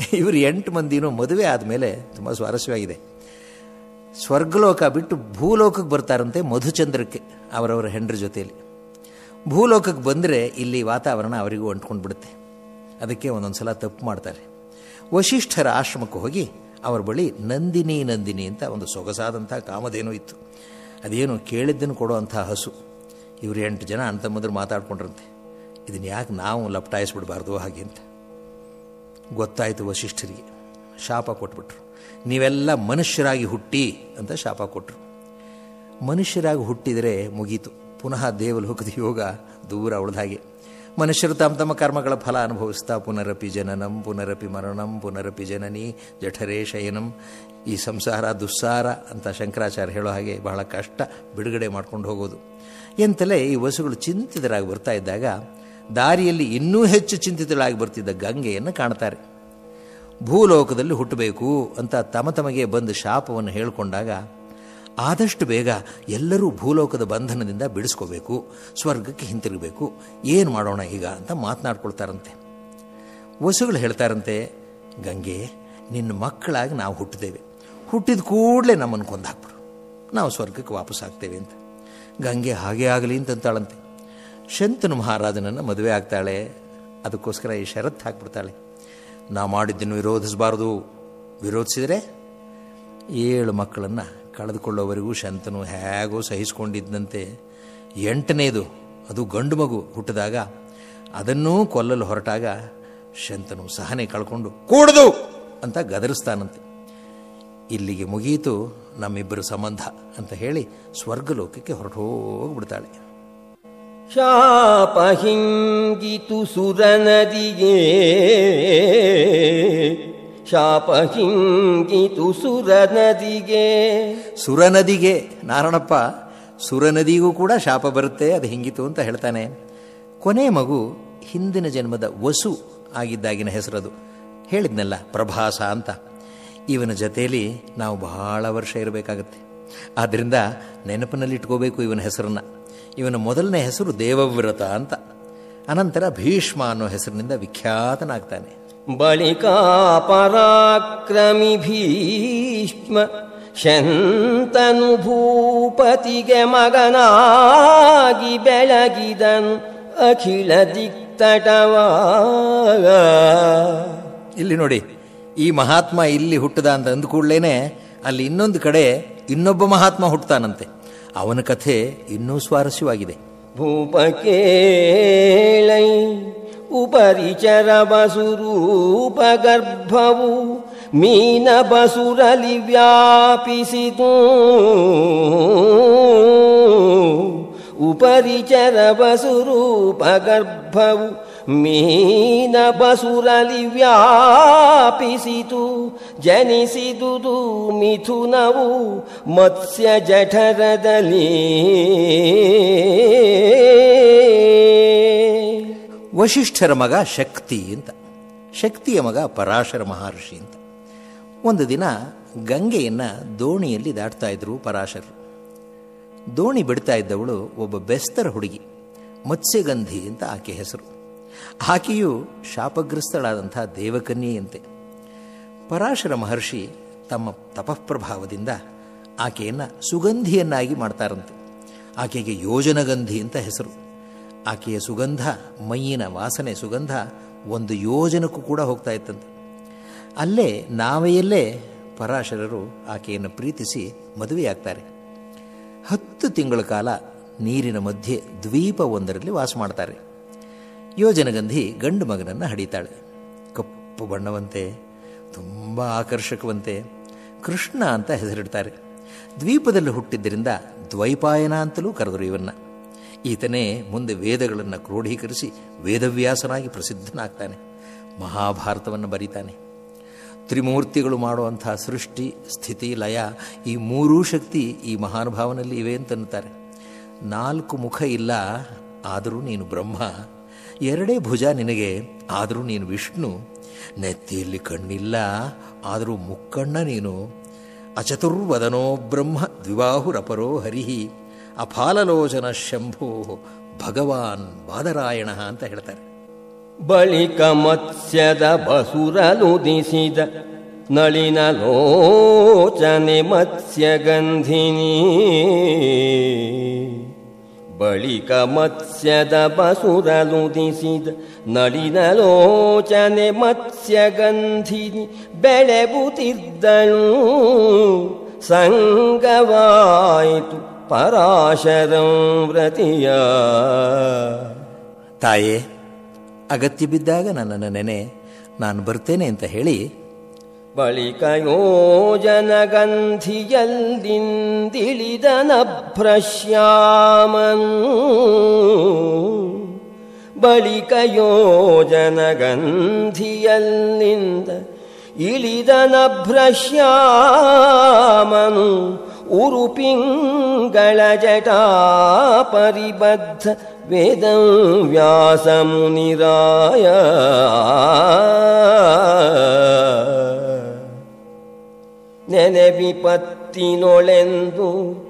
ಇವರು ಎಂಟು ಮಂದಿನೂ ಮದುವೆ ಆದಮೇಲೆ ತುಂಬ ಸ್ವಾರಸ್ಯವಾಗಿದೆ ಸ್ವರ್ಗಲೋಕ ಬಿಟ್ಟು ಭೂಲೋಕಕ್ಕೆ ಬರ್ತಾರಂತೆ ಮಧುಚಂದ್ರಕ್ಕೆ ಅವರವರ ಹೆಂಡ್ರ ಜೊತೆಯಲ್ಲಿ ಭೂಲೋಕಕ್ಕೆ ಬಂದರೆ ಇಲ್ಲಿ ವಾತಾವರಣ ಅವರಿಗೂ ಅಂಟ್ಕೊಂಡು ಬಿಡುತ್ತೆ ಅದಕ್ಕೆ ಒಂದೊಂದು ಸಲ ತಪ್ಪು ಮಾಡ್ತಾರೆ ವಶಿಷ್ಠರ ಆಶ್ರಮಕ್ಕೆ ಹೋಗಿ ಅವರ ಬಳಿ ನಂದಿನಿ ನಂದಿನಿ ಅಂತ ಒಂದು ಸೊಗಸಾದಂಥ ಕಾಮಧೇನು ಇತ್ತು ಅದೇನು ಕೇಳಿದ್ದನ್ನು ಕೊಡುವಂಥ ಹಸು ಇವರು ಎಂಟು ಜನ ಅಣ್ಣ ತಮ್ಮಂದ್ರು ಮಾತಾಡ್ಕೊಂಡ್ರಂತೆ ಇದನ್ನು ಯಾಕೆ ನಾವು ಲಪ್ಟಾಯಿಸ್ಬಿಡ್ಬಾರ್ದು ಹಾಗೆ ಅಂತ ಗೊತ್ತಾಯಿತು ವಶಿಷ್ಠರಿಗೆ ಶಾಪ ಕೊಟ್ಬಿಟ್ರು ನೀವೆಲ್ಲ ಮನುಷ್ಯರಾಗಿ ಹುಟ್ಟಿ ಅಂತ ಶಾಪ ಕೊಟ್ಟರು ಮನುಷ್ಯರಾಗಿ ಹುಟ್ಟಿದರೆ ಮುಗೀತು ಪುನಃ ದೇವಲೋಕದ ಯೋಗ ದೂರ ಉಳಿದ ಹಾಗೆ ಮನುಷ್ಯರು ತಮ್ಮ ತಮ್ಮ ಕರ್ಮಗಳ ಫಲ ಅನುಭವಿಸ್ತಾ ಪುನರಪಿ ಜನನಂ ಪುನರಪಿ ಮರಣಂ ಪುನರಪಿ ಜನನಿ ಜಠರೇ ಶಯನಂ ಈ ಸಂಸಾರ ದುಸ್ಸಾರ ಅಂತ ಶಂಕರಾಚಾರ್ಯ ಹೇಳೋ ಹಾಗೆ ಬಹಳ ಕಷ್ಟ ಬಿಡುಗಡೆ ಮಾಡ್ಕೊಂಡು ಹೋಗೋದು ಎಂತಲೇ ಈ ವಸುಗಳು ಚಿಂತಿತರಾಗಿ ಬರ್ತಾ ಇದ್ದಾಗ ದಾರಿಯಲ್ಲಿ ಇನ್ನೂ ಹೆಚ್ಚು ಚಿಂತಿತರಾಗಿ ಬರ್ತಿದ್ದ ಗಂಗೆಯನ್ನು ಕಾಣ್ತಾರೆ ಭೂಲೋಕದಲ್ಲಿ ಹುಟ್ಟಬೇಕು ಅಂತ ತಮ ತಮಗೆ ಬಂದು ಶಾಪವನ್ನು ಹೇಳಿಕೊಂಡಾಗ ಆದಷ್ಟು ಬೇಗ ಎಲ್ಲರೂ ಭೂಲೋಕದ ಬಂಧನದಿಂದ ಬಿಡಿಸ್ಕೋಬೇಕು ಸ್ವರ್ಗಕ್ಕೆ ಹಿಂತಿರುಗಬೇಕು ಏನು ಮಾಡೋಣ ಈಗ ಅಂತ ಮಾತನಾಡ್ಕೊಳ್ತಾರಂತೆ ವಸುಗಳು ಹೇಳ್ತಾರಂತೆ ಗಂಗೆ ನಿನ್ನ ಮಕ್ಕಳಾಗಿ ನಾವು ಹುಟ್ಟಿದ್ದೇವೆ ಹುಟ್ಟಿದ ಕೂಡಲೇ ನಮ್ಮನ್ನು ಕೊಂದು ಹಾಕ್ಬಿಡು ನಾವು ಸ್ವರ್ಗಕ್ಕೆ ವಾಪಸ್ ಆಗ್ತೇವೆ ಅಂತ ಗಂಗೆ ಹಾಗೆ ಆಗಲಿ ಅಂತಂತಾಳಂತೆ ಶಂತನು ಮಹಾರಾಜನನ್ನು ಮದುವೆ ಆಗ್ತಾಳೆ ಅದಕ್ಕೋಸ್ಕರ ಈ ಷರತ್ತು ಹಾಕ್ಬಿಡ್ತಾಳೆ ನಾ ಮಾಡಿದ್ದನ್ನು ವಿರೋಧಿಸಬಾರ್ದು ವಿರೋಧಿಸಿದರೆ ಏಳು ಮಕ್ಕಳನ್ನು ಕಳೆದುಕೊಳ್ಳೋವರೆಗೂ ಶಂತನು ಹೇಗೋ ಸಹಿಸ್ಕೊಂಡಿದ್ದಂತೆ ಎಂಟನೇದು ಅದು ಗಂಡು ಮಗು ಹುಟ್ಟಿದಾಗ ಅದನ್ನೂ ಕೊಲ್ಲಲು ಹೊರಟಾಗ ಶಂತನು ಸಹನೆ ಕಳ್ಕೊಂಡು ಕೂಡದು ಅಂತ ಗದರಿಸ್ತಾನಂತೆ ಇಲ್ಲಿಗೆ ಮುಗಿಯಿತು ನಮ್ಮಿಬ್ಬರ ಸಂಬಂಧ ಅಂತ ಹೇಳಿ ಸ್ವರ್ಗಲೋಕಕ್ಕೆ ಹೊರಟು ಹೋಗ್ಬಿಡ್ತಾಳೆ ಶಾಪ ಹಿಂಗಿತು ಸುರನದಿಗೆ ಶಾಪ ಹಿಂಗಿತು ಸುರನದಿಗೆ ಸುರನದಿಗೆ ನಾರಣಪ್ಪ ಸುರನದಿಗೂ ಕೂಡ ಶಾಪ ಬರುತ್ತೆ ಅದು ಹಿಂಗಿತು ಅಂತ ಹೇಳ್ತಾನೆ ಕೊನೆ ಮಗು ಹಿಂದಿನ ಜನ್ಮದ ವಸು ಆಗಿದ್ದಾಗಿನ ಹೆಸರದು ಹೇಳಿದ್ನಲ್ಲ ಪ್ರಭಾಸ ಅಂತ ಇವನ ಜೊತೆಯಲ್ಲಿ ನಾವು ಬಹಳ ವರ್ಷ ಇರಬೇಕಾಗತ್ತೆ ಆದ್ದರಿಂದ ನೆನಪಿನಲ್ಲಿ ಇಟ್ಕೋಬೇಕು ಇವನ ಹೆಸರನ್ನ ಇವನ ಮೊದಲನೇ ಹೆಸರು ದೇವವ್ರತ ಅಂತ ಅನಂತರ ಭೀಷ್ಮ ಅನ್ನೋ ಹೆಸರಿನಿಂದ ವಿಖ್ಯಾತನಾಗ್ತಾನೆ ಬಳಿಕ ಪರಾಕ್ರಮಿ ಭೀಷ್ಮ ಶಂತನು ಭೂಪತಿಗೆ ಮಗನಾಗಿ ಬೆಳಗಿದನು ಅಖಿಲ ದಿಕ್ತಟವ ಇಲ್ಲಿ ನೋಡಿ ಈ ಮಹಾತ್ಮ ಇಲ್ಲಿ ಹುಟ್ಟದ ಅಂತ ಅಂದ ಕೂಡಲೇ ಅಲ್ಲಿ ಇನ್ನೊಂದು ಕಡೆ ಇನ್ನೊಬ್ಬ ಮಹಾತ್ಮ ಹುಟ್ಟತಾನಂತೆ ಅವನ ಕಥೆ ಇನ್ನೂ ಸ್ವಾರಸ್ಯವಾಗಿದೆ ಭೂಪಕೇಳೈ ಉಪರಿಚರ ಬಸುರೂಪ ಗರ್ಭವು ಮೀನ ಬಸುರಲಿ ವ್ಯಾಪಿಸಿತು ಉಪರಿಚರ ಬಸುರೂಪ ಗರ್ಭವು ಮೀನ ಬಸುರಲಿ ವ್ಯಾಪಿಸಿತು ಜನಿಸಿದುದು ಮಿಥುನವು ಮತ್ಸ್ಯ ಜಠರದಲ್ಲಿ ವಶಿಷ್ಠರ ಮಗ ಶಕ್ತಿ ಅಂತ ಶಕ್ತಿಯ ಮಗ ಪರಾಶರ ಮಹರ್ಷಿ ಅಂತ ಒಂದು ದಿನ ಗಂಗೆಯನ್ನು ದೋಣಿಯಲ್ಲಿ ದಾಟ್ತಾ ಇದ್ರು ಪರಾಶರರು ದೋಣಿ ಬಿಡ್ತಾ ಇದ್ದವಳು ಒಬ್ಬ ಬೆಸ್ತರ ಹುಡುಗಿ ಮತ್ಸ್ಯಗಂಧಿ ಅಂತ ಆಕೆ ಹೆಸರು ಆಕೆಯು ಶಾಪಗ್ರಸ್ತಳಾದಂಥ ದೇವಕನ್ಯೆಯಂತೆ ಪರಾಶರ ಮಹರ್ಷಿ ತಮ್ಮ ತಪಃಪ್ರಭಾವದಿಂದ ಆಕೆಯನ್ನು ಸುಗಂಧಿಯನ್ನಾಗಿ ಮಾಡ್ತಾರಂತೆ ಆಕೆಗೆ ಯೋಜನಗಂಧಿ ಅಂತ ಹೆಸರು ಆಕೆಯ ಸುಗಂಧ ಮೈಯಿನ ವಾಸನೆ ಸುಗಂಧ ಒಂದು ಯೋಜನಕ್ಕೂ ಕೂಡ ಹೋಗ್ತಾ ಇತ್ತಂತೆ ಅಲ್ಲೇ ನಾವೆಯಲ್ಲೇ ಪರಾಶರರು ಆಕೆಯನ್ನು ಪ್ರೀತಿಸಿ ಮದುವೆಯಾಗ್ತಾರೆ ಹತ್ತು ತಿಂಗಳ ಕಾಲ ನೀರಿನ ಮಧ್ಯೆ ದ್ವೀಪವೊಂದರಲ್ಲಿ ವಾಸ ಮಾಡ್ತಾರೆ ಯೋಜನಗಂಧಿ ಗಂಡು ಮಗನನ್ನು ಹಡಿತಾಳೆ ಕಪ್ಪು ಬಣ್ಣವಂತೆ ತುಂಬ ಆಕರ್ಷಕವಂತೆ ಕೃಷ್ಣ ಅಂತ ಹೆಸರಿಡ್ತಾರೆ ದ್ವೀಪದಲ್ಲಿ ಹುಟ್ಟಿದ್ದರಿಂದ ದ್ವೈಪಾಯನ ಅಂತಲೂ ಕರೆದರು ಇವನ್ನ ಈತನೇ ಮುಂದೆ ವೇದಗಳನ್ನು ಕ್ರೋಢೀಕರಿಸಿ ವೇದವ್ಯಾಸನಾಗಿ ಪ್ರಸಿದ್ಧನಾಗ್ತಾನೆ ಮಹಾಭಾರತವನ್ನು ಬರೀತಾನೆ ತ್ರಿಮೂರ್ತಿಗಳು ಮಾಡುವಂಥ ಸೃಷ್ಟಿ ಸ್ಥಿತಿ ಲಯ ಈ ಮೂರೂ ಶಕ್ತಿ ಈ ಮಹಾನುಭಾವನಲ್ಲಿ ಇವೆ ಅಂತನ್ನುತ್ತಾರೆ ನಾಲ್ಕು ಮುಖ ಇಲ್ಲ ಆದರೂ ನೀನು ಬ್ರಹ್ಮ ಎರಡೇ ಭುಜ ನಿನಗೆ ಆದರೂ ನೀನು ವಿಷ್ಣು ನೆತ್ತಿಯಲ್ಲಿ ಕಣ್ಣಿಲ್ಲ ಆದರೂ ಮುಕ್ಕಣ್ಣ ನೀನು ಅಚತುರ್ವದನೋ ಬ್ರಹ್ಮ ದ್ವಿಬಾಹುರಪರೋ ಹರಿಹಿ ಅಫಾಲಲೋಚನ ಶಂಭೋ ಭಗವಾನ್ ಬಾದರಾಯಣ ಅಂತ ಹೇಳ್ತಾರೆ ಬಳಿಕ ಮತ್ಸ್ಯದ ಬಸುರಲುದಿಸಿದ ನಳಿನ ಲೋಚನೆ ಮತ್ಸ್ಯಗಂಧಿನಿ ಬಳಿಕ ಮತ್ಸ್ಯದ ಬಸುರಲುದಿಸಿದ ನಳಿನ ಲೋಚನೆ ಮತ್ಸ್ಯಗಂಧಿನಿ ಬೆಳೆಬುತ್ತಿದ್ದಳು ಸಂಗವಾಯಿತು ಪರಾಶರಂ ವ್ರತಿಯ ತಾಯೇ ಅಗತ್ಯ ಬಿದ್ದಾಗ ನನ್ನನ್ನು ನೆನೆ ನಾನು ಬರ್ತೇನೆ ಅಂತ ಹೇಳಿ ಬಳಿಕ ಯೋಜನಗಂಧಿಯಲ್ಲಿಂದಿಳಿದನಭ್ರಶ್ಯಾಮನು ಬಳಿಕ ಯೋಜನಗಂಧಿಯಲ್ಲಿಂದ ಇಳಿದನಭ್ರಶ್ಯಾಮನು ಉರುಪಿಂಗಳ ಜಟಾ ಪರಿಬದ್ಧ ವೇದಂ ವ್ಯಾಸಮುನಿರಾಯ ನೆನೆ ವಿಪತ್ತಿನೊಳೆಂದು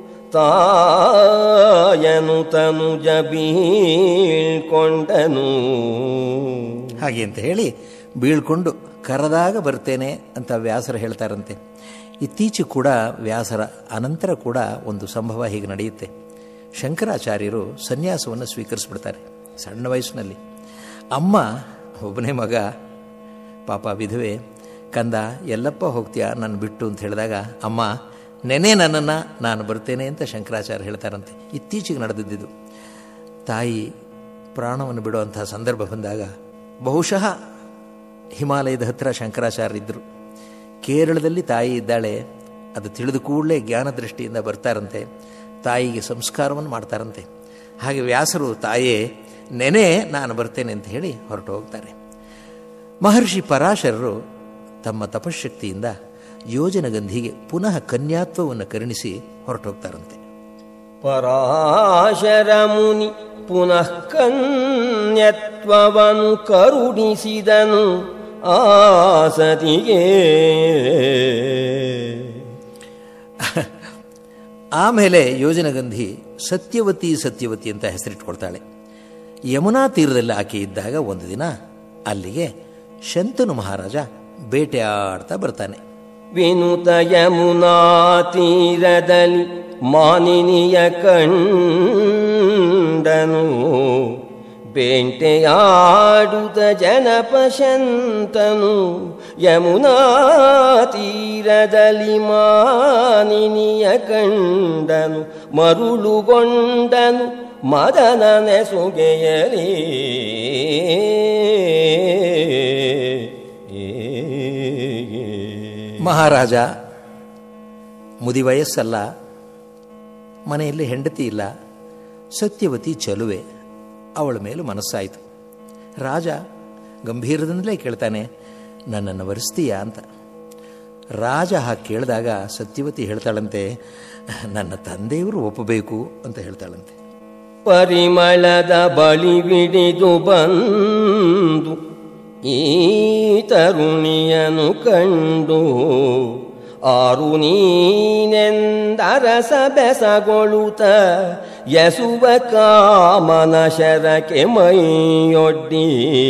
ತಾಯನು ತನುಜ ಬೀಳ್ಕೊಂಡನು ಹಾಗೆ ಅಂತ ಹೇಳಿ ಬೀಳ್ಕೊಂಡು ಕರೆದಾಗ ಬರ್ತೇನೆ ಅಂತ ವ್ಯಾಸರು ಹೇಳ್ತಾರಂತೆ ಇತ್ತೀಚೆಗೆ ಕೂಡ ವ್ಯಾಸರ ಅನಂತರ ಕೂಡ ಒಂದು ಸಂಭವ ಹೀಗೆ ನಡೆಯುತ್ತೆ ಶಂಕರಾಚಾರ್ಯರು ಸನ್ಯಾಸವನ್ನು ಸ್ವೀಕರಿಸ್ಬಿಡ್ತಾರೆ ಸಣ್ಣ ವಯಸ್ಸಿನಲ್ಲಿ ಅಮ್ಮ ಒಬ್ಬನೇ ಮಗ ಪಾಪ ವಿಧವೆ ಕಂದ ಎಲ್ಲಪ್ಪ ಹೋಗ್ತೀಯಾ ನಾನು ಬಿಟ್ಟು ಅಂತ ಹೇಳಿದಾಗ ಅಮ್ಮ ನೆನೆ ನನ್ನನ್ನು ನಾನು ಬರ್ತೇನೆ ಅಂತ ಶಂಕರಾಚಾರ್ಯ ಹೇಳ್ತಾರಂತೆ ಇತ್ತೀಚೆಗೆ ನಡೆದಿದ್ದು ತಾಯಿ ಪ್ರಾಣವನ್ನು ಬಿಡುವಂತಹ ಸಂದರ್ಭ ಬಂದಾಗ ಬಹುಶಃ ಹಿಮಾಲಯದ ಹತ್ತಿರ ಶಂಕರಾಚಾರ್ಯ ಇದ್ದರು ಕೇರಳದಲ್ಲಿ ತಾಯಿ ಇದ್ದಾಳೆ ಅದು ತಿಳಿದ ಕೂಡಲೇ ಜ್ಞಾನ ದೃಷ್ಟಿಯಿಂದ ಬರ್ತಾರಂತೆ ತಾಯಿಗೆ ಸಂಸ್ಕಾರವನ್ನು ಮಾಡ್ತಾರಂತೆ ಹಾಗೆ ವ್ಯಾಸರು ತಾಯೇ ನೆನೆ ನಾನು ಬರ್ತೇನೆ ಅಂತ ಹೇಳಿ ಹೊರಟು ಹೋಗ್ತಾರೆ ಮಹರ್ಷಿ ಪರಾಶರರು ತಮ್ಮ ತಪಶಕ್ತಿಯಿಂದ ಯೋಜನಗಂಧಿಗೆ ಪುನಃ ಕನ್ಯಾತ್ವವನ್ನು ಕರುಣಿಸಿ ಹೊರಟೋಗ್ತಾರಂತೆ ಪರಾಶರ ಮುನಿ ಪುನಃ ಕನ್ಯತ್ವವನು ಕರುಣಿಸಿದನು ಆಸತಿಗೆ ಆಮೇಲೆ ಯೋಜನಗಂಧಿ ಸತ್ಯವತಿ ಸತ್ಯವತಿ ಅಂತ ಹೆಸರಿಟ್ಕೊಳ್ತಾಳೆ ಯಮುನಾ ತೀರದಲ್ಲಿ ಆಕೆ ಇದ್ದಾಗ ಒಂದು ದಿನ ಅಲ್ಲಿಗೆ ಶಂತನು ಮಹಾರಾಜ ಬೇಟೆಯಾಡ್ತಾ ಬರ್ತಾನೆ ವಿನುತ ಯಮುನಾ ತೀರದಲ್ಲಿ ಮಾನಿನಿಯ ಕಂಡನು ಬೇಂಟೆಯಾಡುತ್ತ ಜನಪಶಂತನು ಯಮುನಾ ತೀರದಲ್ಲಿ ಮಾನಿನಿಯ ಕಂಡನು ಮರುಳುಗೊಂಡನು ಮದನ ನೆಸುಗೆಯಲಿ ಮಹಾರಾಜ ಮುದಿ ವಯಸ್ಸಲ್ಲ ಮನೆಯಲ್ಲಿ ಹೆಂಡತಿ ಇಲ್ಲ ಸತ್ಯವತಿ ಚಲುವೆ ಅವಳ ಮೇಲೂ ಮನಸ್ಸಾಯಿತು ರಾಜ ಗಂಭೀರದಿಂದಲೇ ಕೇಳ್ತಾನೆ ನನ್ನನ್ನು ವರಿಸ್ತೀಯಾ ಅಂತ ರಾಜ ಹಾಗೆ ಕೇಳಿದಾಗ ಸತ್ಯವತಿ ಹೇಳ್ತಾಳಂತೆ ನನ್ನ ತಂದೆಯವರು ಒಪ್ಪಬೇಕು ಅಂತ ಹೇಳ್ತಾಳಂತೆ ಪರಿಮಳದ ಬಳಿ ಬಿಡಿದು ಬಂದು ಈ ತರುಣಿಯನು ಕಂಡು ಆರು ನೀನೆಂದರಸ ಬೆಸಗೊಳುತ್ತ ಯಸುವ ಕಾಮನ ಶರಕೆ ಮೈಯೊಡ್ಡಿ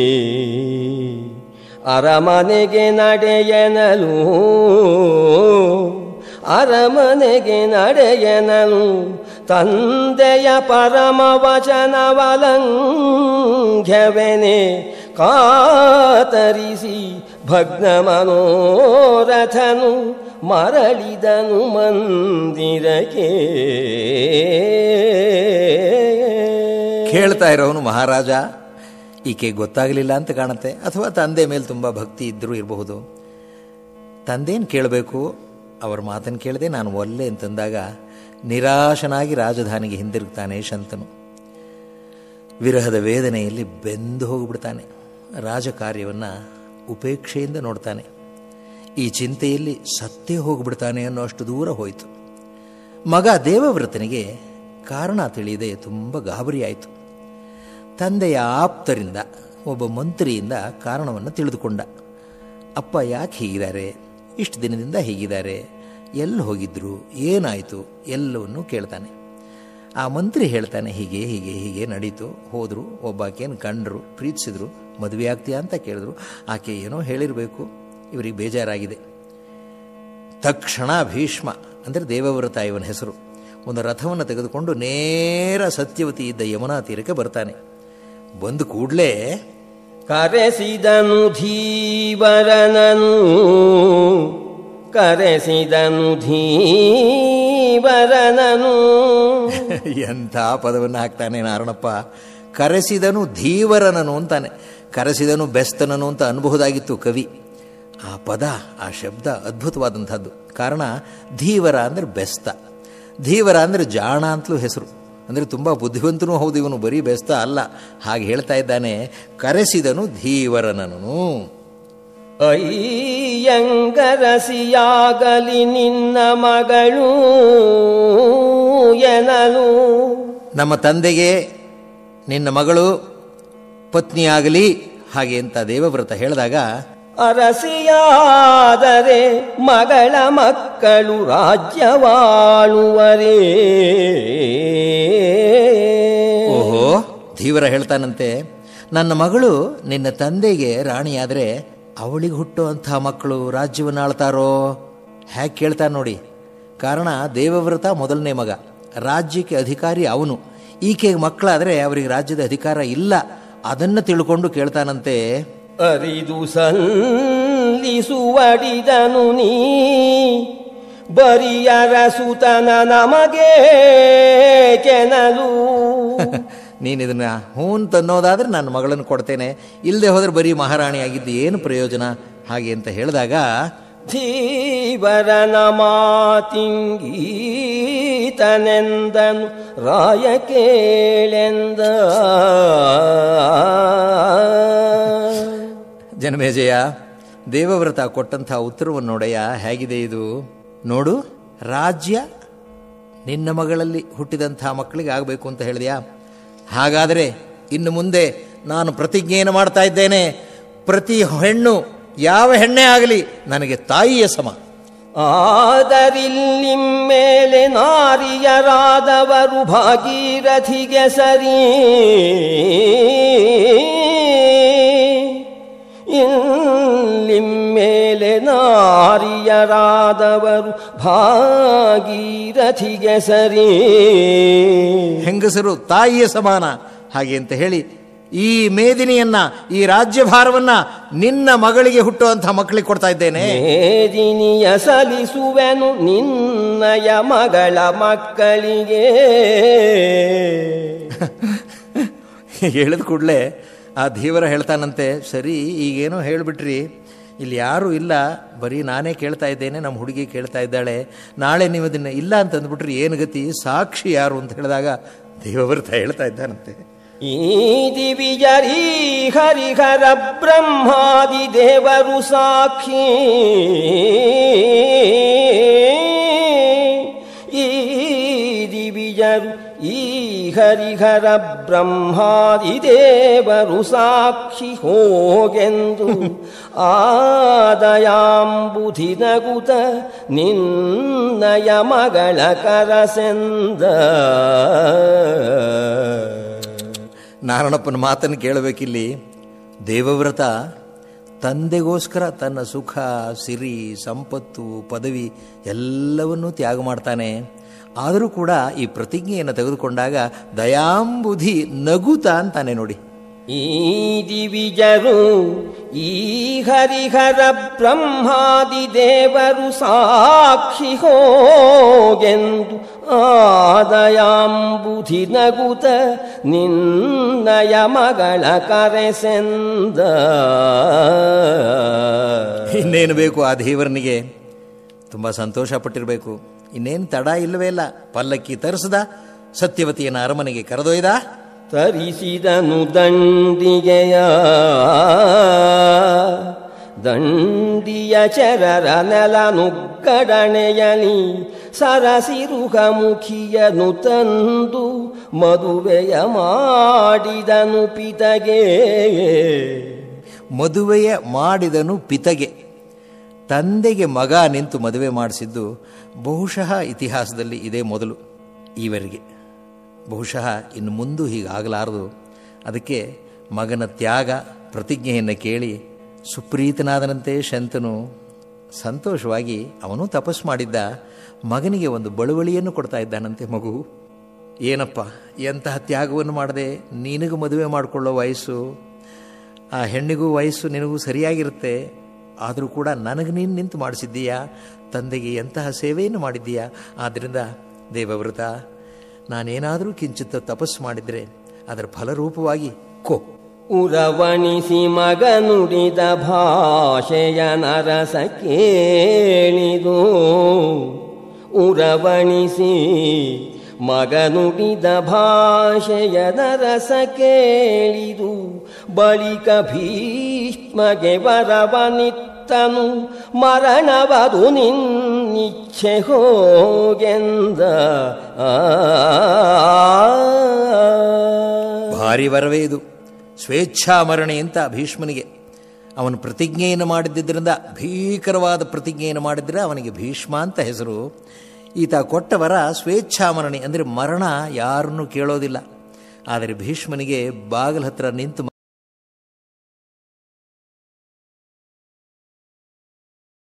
ಅರಮನೆಗೆ ನಡೆಯನಲು ಅರಮನೆಗೆ ನಡೆಯನಲು ತಂದೆಯ ಪರಮ ವಚನವಲಂಘ್ಯವೆನೆ ಕಾತರಿಸಿ ಭಗ್ನ ಮನೋರಥನು ಮರಳಿದನು ಮಂದಿರಕ್ಕೆ ಕೇಳ್ತಾ ಇರೋನು ಮಹಾರಾಜ ಈಕೆ ಗೊತ್ತಾಗಲಿಲ್ಲ ಅಂತ ಕಾಣುತ್ತೆ ಅಥವಾ ತಂದೆ ಮೇಲೆ ತುಂಬ ಭಕ್ತಿ ಇದ್ದರೂ ಇರಬಹುದು ತಂದೇನು ಕೇಳಬೇಕು ಅವ್ರ ಮಾತನ್ನು ಕೇಳದೆ ನಾನು ಒಲ್ಲೆ ಅಂತಂದಾಗ ನಿರಾಶನಾಗಿ ರಾಜಧಾನಿಗೆ ಹಿಂದಿರುಗ್ತಾನೆ ಶಂತನು ವಿರಹದ ವೇದನೆಯಲ್ಲಿ ಬೆಂದು ಹೋಗಿಬಿಡ್ತಾನೆ ರಾಜಕಾರ್ಯವನ್ನು ಉಪೇಕ್ಷೆಯಿಂದ ನೋಡ್ತಾನೆ ಈ ಚಿಂತೆಯಲ್ಲಿ ಸತ್ತೇ ಹೋಗಿಬಿಡ್ತಾನೆ ಅನ್ನೋ ಅಷ್ಟು ದೂರ ಹೋಯಿತು ಮಗ ದೇವವ್ರತನಿಗೆ ಕಾರಣ ತಿಳಿಯದೆ ತುಂಬ ಗಾಬರಿಯಾಯಿತು ತಂದೆಯ ಆಪ್ತರಿಂದ ಒಬ್ಬ ಮಂತ್ರಿಯಿಂದ ಕಾರಣವನ್ನು ತಿಳಿದುಕೊಂಡ ಅಪ್ಪ ಯಾಕೆ ಹೀಗಿದ್ದಾರೆ ಇಷ್ಟು ದಿನದಿಂದ ಹೀಗಿದ್ದಾರೆ ಎಲ್ಲಿ ಹೋಗಿದ್ರು ಏನಾಯಿತು ಎಲ್ಲವನ್ನು ಕೇಳ್ತಾನೆ ಆ ಮಂತ್ರಿ ಹೇಳ್ತಾನೆ ಹೀಗೆ ಹೀಗೆ ಹೀಗೆ ನಡೀತು ಹೋದರು ಒಬ್ಬಾಕೆಯನ್ನು ಕಂಡರು ಪ್ರೀತಿಸಿದ್ರು ಮದುವೆ ಆಗ್ತೀಯಾ ಅಂತ ಕೇಳಿದ್ರು ಆಕೆ ಏನೋ ಹೇಳಿರಬೇಕು ಇವರಿಗೆ ಬೇಜಾರಾಗಿದೆ ತಕ್ಷಣ ಭೀಷ್ಮ ಅಂದರೆ ದೇವವ್ರತ ಇವನ ಹೆಸರು ಒಂದು ರಥವನ್ನು ತೆಗೆದುಕೊಂಡು ನೇರ ಸತ್ಯವತಿ ಇದ್ದ ಯಮುನಾ ತೀರಕ್ಕೆ ಬರ್ತಾನೆ ಬಂದು ಕೂಡಲೇ ಕರೆಸಿದನು ಧೀವರನನು ಕರೆಸಿದನು ಧೀವರನನು ಎಂಥ ಪದವನ್ನು ಹಾಕ್ತಾನೆ ನಾರಣಪ್ಪ ಕರೆಸಿದನು ಧೀವರನನು ಅಂತಾನೆ ಕರೆಸಿದನು ಬೆಸ್ತನನು ಅಂತ ಅನ್ಬಹುದಾಗಿತ್ತು ಕವಿ ಆ ಪದ ಆ ಶಬ್ದ ಅದ್ಭುತವಾದಂಥದ್ದು ಕಾರಣ ಧೀವರ ಅಂದರೆ ಬೆಸ್ತ ಧೀವರ ಅಂದರೆ ಜಾಣ ಅಂತಲೂ ಹೆಸರು ಅಂದರೆ ತುಂಬ ಬುದ್ಧಿವಂತನೂ ಹೌದು ಇವನು ಬರೀ ಬೆಸ್ತ ಅಲ್ಲ ಹಾಗೆ ಹೇಳ್ತಾ ಇದ್ದಾನೆ ಕರೆಸಿದನು ಧೀವರನನು ಅಯ್ಯಂಗರಸಿಯಾಗಲಿ ನಿನ್ನ ಮಗಳು ಎನಲು ನಮ್ಮ ತಂದೆಗೆ ನಿನ್ನ ಮಗಳು ಪತ್ನಿಯಾಗಲಿ ಹಾಗೆ ಅಂತ ದೇವವ್ರತ ಹೇಳಿದಾಗ ಅರಸಿಯಾದರೆ ಮಗಳ ಮಕ್ಕಳು ರಾಜ್ಯವಾಳುವರೇ ಓಹೋ ಧೀವರ ಹೇಳ್ತಾನಂತೆ ನನ್ನ ಮಗಳು ನಿನ್ನ ತಂದೆಗೆ ರಾಣಿಯಾದರೆ ಅವಳಿಗೆ ಹುಟ್ಟುವಂತಹ ಮಕ್ಕಳು ರಾಜ್ಯವನ್ನು ಆಳ್ತಾರೋ ಹೇಗೆ ಕೇಳ್ತಾನೆ ನೋಡಿ ಕಾರಣ ದೇವವ್ರತ ಮೊದಲನೇ ಮಗ ರಾಜ್ಯಕ್ಕೆ ಅಧಿಕಾರಿ ಅವನು ಈಕೆಗೆ ಮಕ್ಕಳಾದರೆ ಅವರಿಗೆ ರಾಜ್ಯದ ಅಧಿಕಾರ ಇಲ್ಲ ಅದನ್ನು ತಿಳ್ಕೊಂಡು ಕೇಳ್ತಾನಂತೆ ಅರಿದು ಸಲ್ಲಿಸುವಡಿದನು ನೀ ಬರಿಯರ ಸುತನ ನಮಗೆ ಕೆನಲು ನೀನು ಇದನ್ನ ಹೂನ್ ತನ್ನೋದಾದ್ರೆ ನನ್ನ ಮಗಳನ್ನು ಕೊಡ್ತೇನೆ ಇಲ್ಲದೆ ಹೋದ್ರೆ ಬರೀ ಮಹಾರಾಣಿ ಆಗಿದ್ದು ಏನು ಪ್ರಯೋಜನ ಹಾಗೆ ಅಂತ ಹೇಳಿದಾಗ ಧೀವರನ ಮಾತಿಂಗೀತನೆಂದನು ರಾಯ ಕೇಳೆಂದ ಜನಮೇಜಯ ದೇವವ್ರತ ಕೊಟ್ಟಂತಹ ಉತ್ತರವನ್ನು ನೋಡಯ್ಯ ಹೇಗಿದೆ ಇದು ನೋಡು ರಾಜ್ಯ ನಿನ್ನ ಮಗಳಲ್ಲಿ ಹುಟ್ಟಿದಂತಹ ಮಕ್ಕಳಿಗೆ ಆಗಬೇಕು ಅಂತ ಹೇಳಿದ್ಯಾ ಹಾಗಾದರೆ ಇನ್ನು ಮುಂದೆ ನಾನು ಪ್ರತಿಜ್ಞೆಯನ್ನು ಮಾಡ್ತಾ ಇದ್ದೇನೆ ಪ್ರತಿ ಹೆಣ್ಣು ಯಾವ ಹೆಣ್ಣೆ ಆಗಲಿ ನನಗೆ ತಾಯಿಯ ಸಮ ಆದರಿಲ್ಲಿಮ್ಮೇಲೆ ನಾರಿಯರಾದವರು ಭಾಗೀರಥಿಗೆ ಸರಿ ಇಲ್ಲಿಮ್ಮೇಲೆ ನಾರಿಯರಾದವರು ಭಾಗೀರಥಿಗೆ ಸರಿ ಹೆಂಗಸರು ತಾಯಿಯ ಸಮಾನ ಹಾಗೆ ಅಂತ ಹೇಳಿ ಈ ಮೇದಿನಿಯನ್ನ ಈ ರಾಜ್ಯಭಾರವನ್ನ ನಿನ್ನ ಮಗಳಿಗೆ ಹುಟ್ಟುವಂತಹ ಮಕ್ಕಳಿಗೆ ಕೊಡ್ತಾ ಇದ್ದೇನೆ ಮೇದಿನಿಯ ಸಲಿಸುವೆನು ನಿನ್ನಯ ಮಗಳ ಮಕ್ಕಳಿಗೆ ಹೇಳಿದ ಕೂಡಲೇ ಆ ಧೀವರ ಹೇಳ್ತಾನಂತೆ ಸರಿ ಈಗೇನೋ ಹೇಳಿಬಿಟ್ರಿ ಇಲ್ಲಿ ಯಾರೂ ಇಲ್ಲ ಬರೀ ನಾನೇ ಕೇಳ್ತಾ ಇದ್ದೇನೆ ನಮ್ಮ ಹುಡುಗಿ ಕೇಳ್ತಾ ಇದ್ದಾಳೆ ನಾಳೆ ನೀವು ಅದನ್ನ ಇಲ್ಲ ಅಂತ ಅಂದ್ಬಿಟ್ರಿ ಏನು ಗತಿ ಸಾಕ್ಷಿ ಯಾರು ಅಂತ ಹೇಳಿದಾಗ ದೇವವ್ರತ ಹೇಳ್ತಾ ಇದ್ದಾನಂತೆ ಈ ದಿವಿಜರೀ ಹರಿಹರ ಬ್ರಹ್ಮಾದಿ ದೇವರು ಸಾಕ್ಷಿ ಈ ದಿವಿಜರು ಈ ಹರಿಹರ ಬ್ರಹ್ಮಾದಿ ದೇವರು ಸಾಕ್ಷಿ ಹೋಗೆಂದು ಆದಯಾಂಬುಧಿ ನಗುತ ನಿನ್ನಯ ಮಗಳ ಕರಸೆಂದ ನಾರಣಪ್ಪನ ಮಾತನ್ನು ಕೇಳಬೇಕಿಲ್ಲಿ ದೇವವ್ರತ ತಂದೆಗೋಸ್ಕರ ತನ್ನ ಸುಖ ಸಿರಿ ಸಂಪತ್ತು ಪದವಿ ಎಲ್ಲವನ್ನೂ ತ್ಯಾಗ ಮಾಡ್ತಾನೆ ಆದರೂ ಕೂಡ ಈ ಪ್ರತಿಜ್ಞೆಯನ್ನು ತೆಗೆದುಕೊಂಡಾಗ ದಯಾಂಬುಧಿ ನಗುತ ಅಂತಾನೆ ನೋಡಿ ಈ ದಿವಿಜರು ಈ ಹರಿಹರ ಬ್ರಹ್ಮಾದಿ ದೇವರು ಸಾಕ್ಷಿ ಹೋಗೆಂದು ಆದಯಾಂಬುಧಿ ನಗುತ ನಿನ್ನಯ ಮಗಳ ಕರೆಸೆಂದ ಇನ್ನೇನು ಬೇಕು ಆ ದೇವರನಿಗೆ ತುಂಬ ಸಂತೋಷ ಪಟ್ಟಿರಬೇಕು ಇನ್ನೇನು ತಡ ಇಲ್ಲವೇ ಇಲ್ಲ ಪಲ್ಲಕ್ಕಿ ತರಿಸ್ದ ಸತ್ಯವತಿಯನ್ನ ಅರಮನೆಗೆ ಕರೆದೊಯ್ದ ತರಿಸಿದನು ದಂಡಿಗೆಯ ದಂಡಿಯ ಚರರ ನೆಲ ನುಗ್ಗಡಣೆಯಲಿ ಸರಸಿರುಹ ಮುಖಿಯನು ತಂದು ಮದುವೆಯ ಮಾಡಿದನು ಪಿತಗೆ ಮದುವೆಯ ಮಾಡಿದನು ಪಿತಗೆ ತಂದೆಗೆ ಮಗ ನಿಂತು ಮದುವೆ ಮಾಡಿಸಿದ್ದು ಬಹುಶಃ ಇತಿಹಾಸದಲ್ಲಿ ಇದೇ ಮೊದಲು ಈವರೆಗೆ ಬಹುಶಃ ಇನ್ನು ಮುಂದೂ ಹೀಗಾಗಲಾರದು ಅದಕ್ಕೆ ಮಗನ ತ್ಯಾಗ ಪ್ರತಿಜ್ಞೆಯನ್ನು ಕೇಳಿ ಸುಪ್ರೀತನಾದನಂತೆ ಶಂತನು ಸಂತೋಷವಾಗಿ ಅವನು ತಪಸ್ಸು ಮಾಡಿದ್ದ ಮಗನಿಗೆ ಒಂದು ಬಳುವಳಿಯನ್ನು ಕೊಡ್ತಾ ಇದ್ದಾನಂತೆ ಮಗು ಏನಪ್ಪ ಎಂತಹ ತ್ಯಾಗವನ್ನು ಮಾಡದೆ ನಿನಗೂ ಮದುವೆ ಮಾಡಿಕೊಳ್ಳೋ ವಯಸ್ಸು ಆ ಹೆಣ್ಣಿಗೂ ವಯಸ್ಸು ನಿನಗೂ ಸರಿಯಾಗಿರುತ್ತೆ ಆದರೂ ಕೂಡ ನನಗೆ ನೀನು ನಿಂತು ಮಾಡಿಸಿದ್ದೀಯಾ ತಂದೆಗೆ ಎಂತಹ ಸೇವೆಯನ್ನು ಮಾಡಿದ್ದೀಯಾ ಆದ್ದರಿಂದ ದೇವವ್ರತ ನಾನೇನಾದರೂ ಕಿಂಚಿತ್ತ ತಪಸ್ಸು ಮಾಡಿದರೆ ಅದರ ಫಲರೂಪವಾಗಿ ಕೋ ಉರವಣಿಸಿ ಮಗ ನುಡಿದ ಭಾಷೆಯ ನರಸ ಕೇಳಿದು ಉರವಣಿಸಿ ಮಗ ನುಡಿದ ಭಾಷೆಯ ನರಸ ಕೇಳಿದು ಬಳಿಕ ಭೀಷ್ಮಗೆ ವರವನಿತ್ತನು ಮರಣವದು ನಿನ್ನಿಚ್ಛೆ ಹೋಗೆಂದ ಆ ಭಾರಿ ವರವೇ ಇದು ಸ್ವೇಚ್ಛಾಮರಣೆ ಅಂತ ಭೀಷ್ಮನಿಗೆ ಅವನು ಪ್ರತಿಜ್ಞೆಯನ್ನು ಮಾಡಿದ್ದರಿಂದ ಭೀಕರವಾದ ಪ್ರತಿಜ್ಞೆಯನ್ನು ಮಾಡಿದ್ರೆ ಅವನಿಗೆ ಭೀಷ್ಮ ಅಂತ ಹೆಸರು ಈತ ಕೊಟ್ಟ ವರ ಸ್ವೇಚ್ಛಾಮರಣೆ ಅಂದರೆ ಮರಣ ಯಾರನ್ನೂ ಕೇಳೋದಿಲ್ಲ ಆದರೆ ಭೀಷ್ಮನಿಗೆ ಬಾಗಿಲ ಹತ್ರ ನಿಂತು